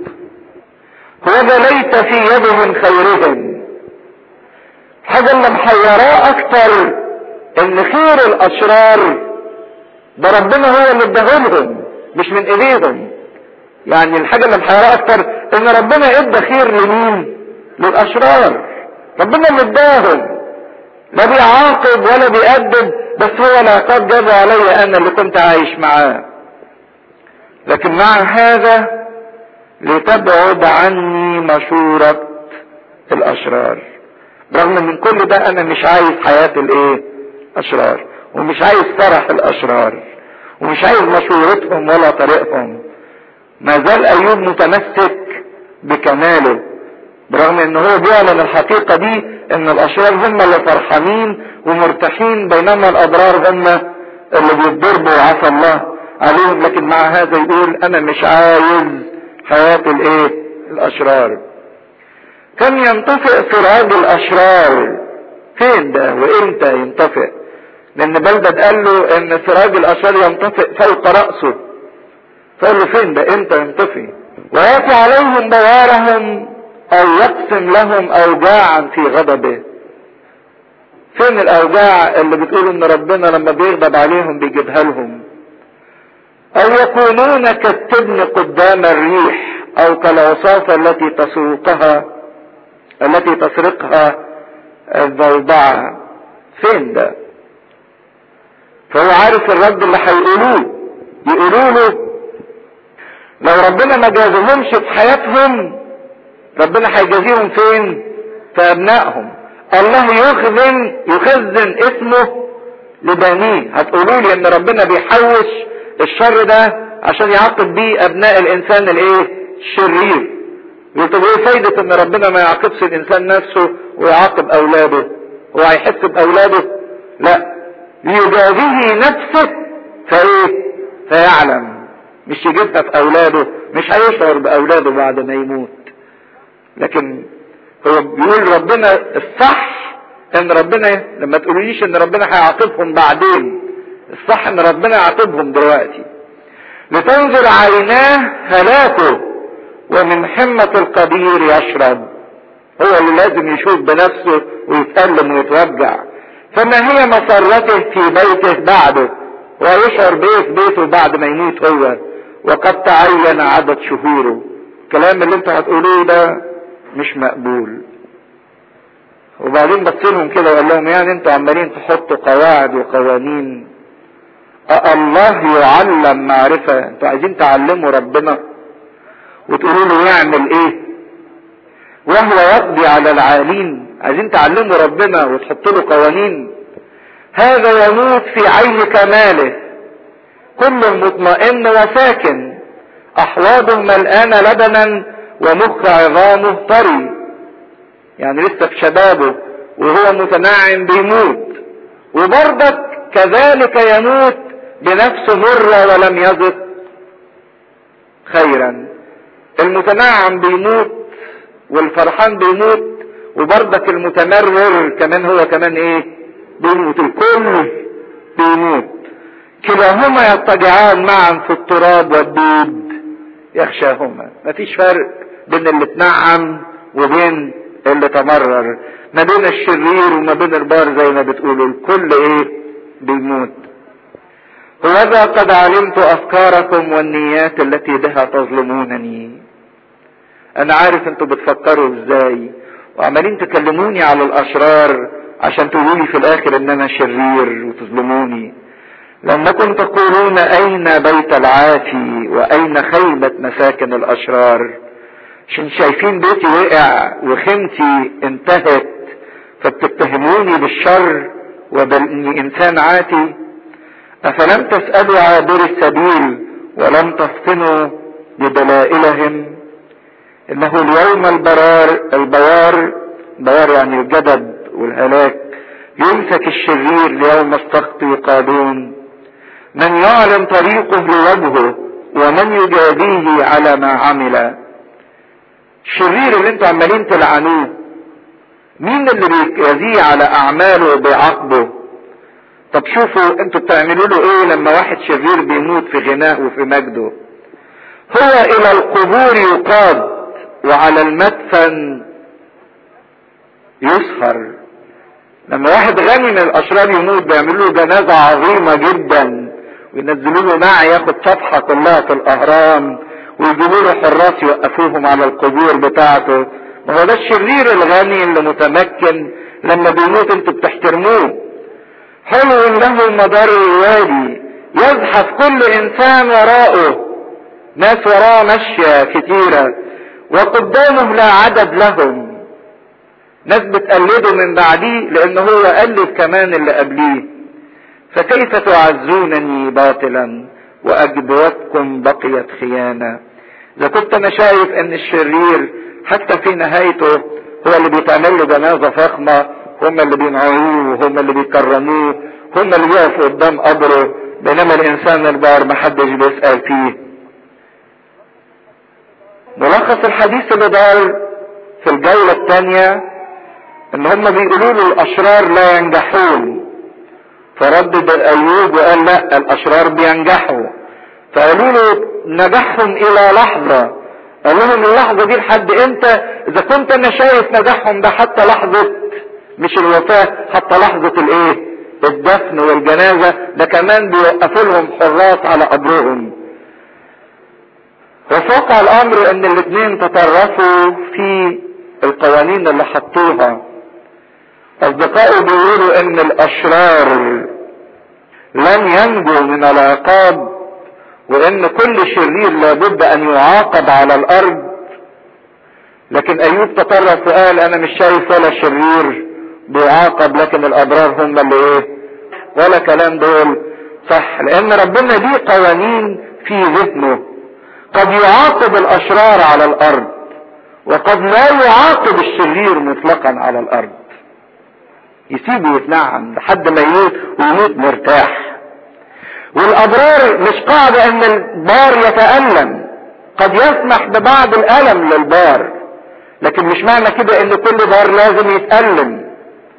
هو ده ليس في يدهم خيرهم الحاجة اللي محيراه اكتر ان خير الاشرار ده ربنا هو اللي اداهولهم مش من ايديهم يعني الحاجة اللي محيراه اكتر ان ربنا ادى خير لمين للاشرار ربنا اللي اداهم لا بيعاقب ولا بيأدب بس هو العقاب جاب علي انا اللي كنت عايش معاه لكن مع هذا لتبعد عني مشورة الاشرار رغم من كل ده انا مش عايز حياة الايه اشرار ومش عايز فرح الاشرار ومش عايز مشورتهم ولا طريقهم ما زال ايوب متمسك بكماله برغم ان هو بيعلن الحقيقة دي ان الاشرار هم اللي فرحانين ومرتاحين بينما الابرار هم اللي بيتضربوا وعفى الله عليهم لكن مع هذا يقول انا مش عايز حياة الايه الاشرار كم ينطفئ سراج الاشرار فين ده وامتى ينطفئ لان بلدد قال له ان سراج الاشرار ينطفئ فوق رأسه فقال له فين ده امتى ينطفئ وياتي عليهم بوارهم او يقسم لهم اوجاعا في غضبه فين الاوجاع اللي بتقول ان ربنا لما بيغضب عليهم بيجيبها لهم او يكونون كالتبن قدام الريح او كالعصافة التي تسوقها التي تسرقها الضوضعة فين ده فهو عارف الرد اللي هيقولوه يقولوا له لو ربنا ما جازهمش في حياتهم ربنا هيجازيهم فين في ابنائهم الله يخزن يخزن اسمه لبنيه هتقولوا لي ان ربنا بيحوش الشر ده عشان يعاقب بيه ابناء الانسان الايه الشرير طب ايه فايدة ان ربنا ما يعاقبش الانسان نفسه ويعاقب اولاده هو هيحس باولاده لا ليجازيه نفسه فايه فيعلم مش يجيبها في اولاده مش هيشعر باولاده بعد ما يموت لكن هو بيقول ربنا الصح ان ربنا لما تقوليش ان ربنا هيعاقبهم بعدين الصح ان ربنا يعاقبهم دلوقتي لتنظر عيناه هلاكه ومن حمة القدير يشرب هو اللي لازم يشوف بنفسه ويتألم ويتوجع فما هي مسرته في بيته بعده ويشعر بيه في بيته بعد ما يموت هو وقد تعين عدد شهوره الكلام اللي انتوا هتقولوه ده مش مقبول وبعدين بص لهم كده وقال لهم يعني انتوا عمالين تحطوا قواعد وقوانين أه الله يعلم معرفة انتوا عايزين تعلموا ربنا وتقولوا له يعمل ايه وهو يقضي على العالين عايزين تعلموا ربنا وتحطوا له قوانين هذا يموت في عين كماله كل مطمئن وساكن احواضه ملآنة لبنا ومخ عظامه طري يعني لسه في شبابه وهو متنعم بيموت وبرضك كذلك يموت بنفسه مرة ولم يذق خيرا المتنعم بيموت والفرحان بيموت وبرضك المتمرر كمان هو كمان ايه بيموت الكل بيموت كلاهما يضطجعان معا في التراب والدود يخشاهما مفيش فرق بين اللي اتنعم وبين اللي تمرر ما بين الشرير وما بين البار زي ما بتقولوا الكل ايه بيموت وهذا قد علمت افكاركم والنيات التي بها تظلمونني انا عارف انتوا بتفكروا ازاي وعمالين تكلموني على الاشرار عشان تقولوا في الاخر ان انا شرير وتظلموني لانكم تقولون اين بيت العافي واين خيمة مساكن الاشرار عشان شايفين بيتي وقع وخيمتي انتهت فبتتهموني بالشر وباني انسان عاتي افلم تسألوا عابر السبيل ولم تفطنوا بدلائلهم انه اليوم البرار البوار بوار يعني الجدب والهلاك يمسك الشرير ليوم استخطي قادون من يعلم طريقه لوجهه ومن يجازيه على ما عمل الشرير اللي انتوا عمالين تلعنوه مين اللي بيجازيه على اعماله وبيعاقبه طب شوفوا انتوا بتعملوا له ايه لما واحد شرير بيموت في غناه وفي مجده هو الى القبور يقاد وعلى المدفن يسهر لما واحد غني من الاشرار يموت بيعملوا له جنازه عظيمه جدا وينزلوا له ناعي ياخد صفحه كلها في الاهرام ويجيبوا له حراس يوقفوهم على القبور بتاعته ما هو ده الشرير الغني اللي متمكن لما بيموت انتوا بتحترموه حلو له مدار الوادي يزحف كل انسان وراءه ناس وراه ماشية كتيرة وقدامه لا عدد لهم ناس بتقلده من بعديه لان هو قلد كمان اللي قبليه فكيف تعزونني باطلا واجبوتكم بقيت خيانة اذا كنت انا شايف ان الشرير حتى في نهايته هو اللي بيتعمل له جنازة فخمة هم اللي بينعوه وهم اللي بيكرموه هم اللي بيقفوا قدام قبره بينما الانسان البار محدش بيسأل فيه ملخص الحديث اللي دار في الجولة الثانية ان هم بيقولوا له الاشرار لا ينجحون فردد ايوب وقال لا الاشرار بينجحوا فقالوا له نجاحهم الى لحظة قال لهم اللحظة دي لحد امتى اذا كنت انا شايف نجاحهم ده حتى لحظة مش الوفاة حتى لحظة الايه الدفن والجنازة ده كمان بيوقفوا لهم حراس على قبرهم وفوق الامر ان الاثنين تطرفوا في القوانين اللي حطوها اصدقائه بيقولوا ان الاشرار لن ينجو من العقاب وان كل شرير لابد ان يعاقب على الارض لكن ايوب تطرف وقال انا مش شايف ولا شرير بيعاقب لكن الابرار هم اللي ايه ولا كلام دول صح لان ربنا ليه قوانين في ذهنه قد يعاقب الاشرار على الارض وقد لا يعاقب الشرير مطلقا على الارض يسيبه يتنعم لحد ما يموت ويموت مرتاح والابرار مش قاعدة ان البار يتألم قد يسمح ببعض الالم للبار لكن مش معنى كده ان كل بار لازم يتألم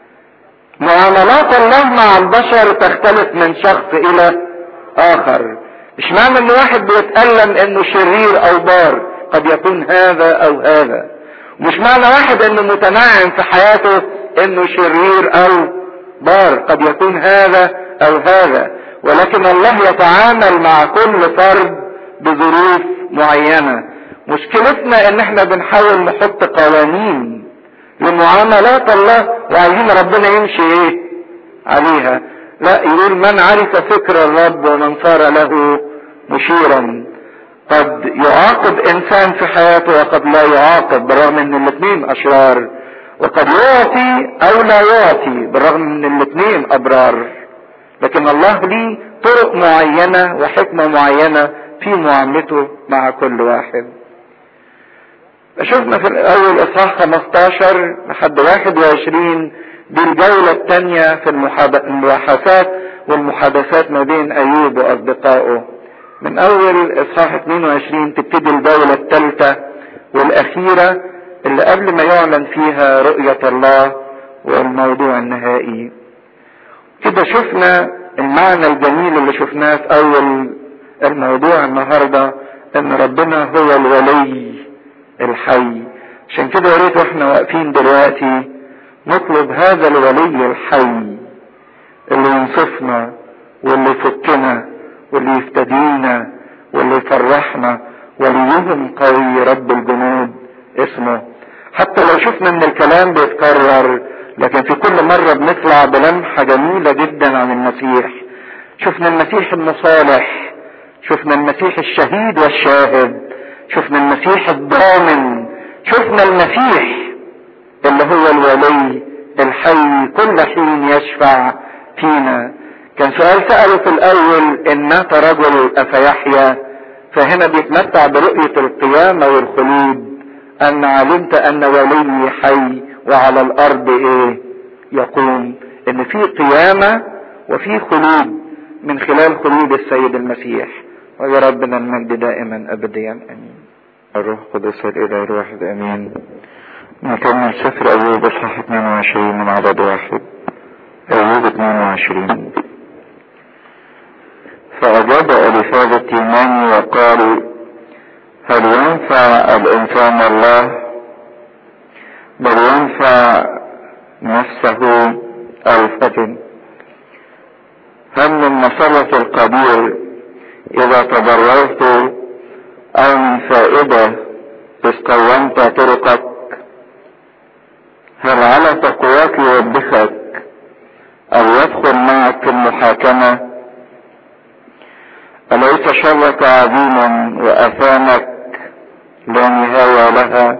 معاملات الله مع البشر تختلف من شخص الى اخر مش معنى ان واحد بيتألم انه شرير او بار قد يكون هذا او هذا مش معنى واحد انه متنعم في حياته انه شرير او بار قد يكون هذا او هذا ولكن الله يتعامل مع كل فرد بظروف معينة مشكلتنا ان احنا بنحاول نحط قوانين لمعاملات الله وعايزين ربنا يمشي ايه عليها لا يقول من عرف فكر الرب ومن صار له مشيرا قد يعاقب انسان في حياته وقد لا يعاقب بالرغم ان الاثنين اشرار وقد يعطي او لا يعطي بالرغم ان الاثنين ابرار لكن الله ليه طرق معينة وحكمة معينة في معاملته مع كل واحد شفنا في الاول اصحاح 15 لحد 21 دي الجولة الثانية في المباحثات والمحادثات ما بين ايوب واصدقائه من اول اصحاح 22 تبتدي الجولة الثالثة والاخيرة اللي قبل ما يعلن فيها رؤية الله والموضوع النهائي كده شفنا المعنى الجميل اللي شفناه في اول الموضوع النهاردة ان ربنا هو الولي الحي عشان كده يا ريت واحنا واقفين دلوقتي نطلب هذا الولي الحي اللي ينصفنا واللي يفكنا واللي يفتدينا واللي يفرحنا وليهم قوي رب الجنود اسمه حتى لو شفنا ان الكلام بيتكرر لكن في كل مرة بنطلع بلمحة جميلة جدا عن المسيح شفنا المسيح المصالح شفنا المسيح الشهيد والشاهد شفنا المسيح الضامن شفنا المسيح اللي هو الولي الحي كل حين يشفع فينا كان سؤال سأله في الأول إن مات رجل أفيحيا فهنا بيتمتع برؤية القيامة والخلود أن علمت أن ولي حي وعلى الأرض إيه يقوم إن في قيامة وفي خلود من خلال خلود السيد المسيح ويا ربنا المجد دائما أبديا أمين الروح القدس الإله الواحد أمين نكمل سفر أيوب إصحاح 22 من عدد واحد أيوب 22 فأجاب ألفاظ التيماني وقال هل ينفع الإنسان الله بل ينفع نفسه الفتن هل من مسرة القدير إذا تضررت أو من فائدة إذ قومت طرقك هل على تقواك يوبخك أو يدخل معك في المحاكمة أليس شرك عظيم وأثامك لا نهاية لها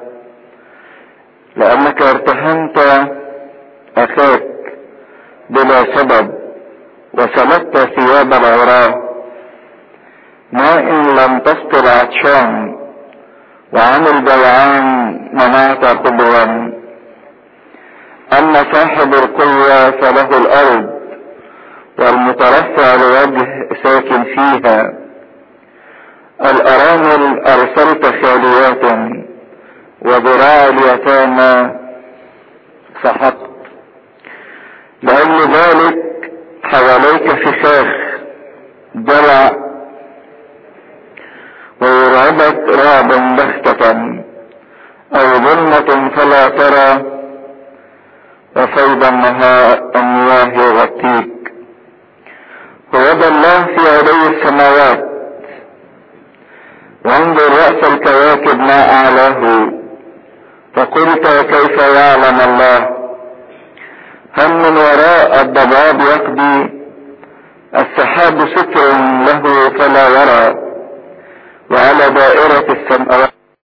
لأنك ارتهنت أخاك بلا سبب وسلبت ثياب العراة ما إن لم تسطر عطشان وعن الجوعان منعت خبرا أما صاحب القوة فله الأرض والمترفع لوجه ساكن فيها الأرامل أرسلت خاليات وذراع اليتامى سحقت لأجل ذلك حواليك فخاخ درع ويرعبك رعب بختة أو ظلمة فلا ترى وفيض المياه يغطيك ويد الله في علو السماوات وانظر رأس الكواكب ما أعلاه فقلت كيف يعلم الله هل من وراء الضباب يقضي السحاب ستر له فلا يرى وعلى دائرة السماوات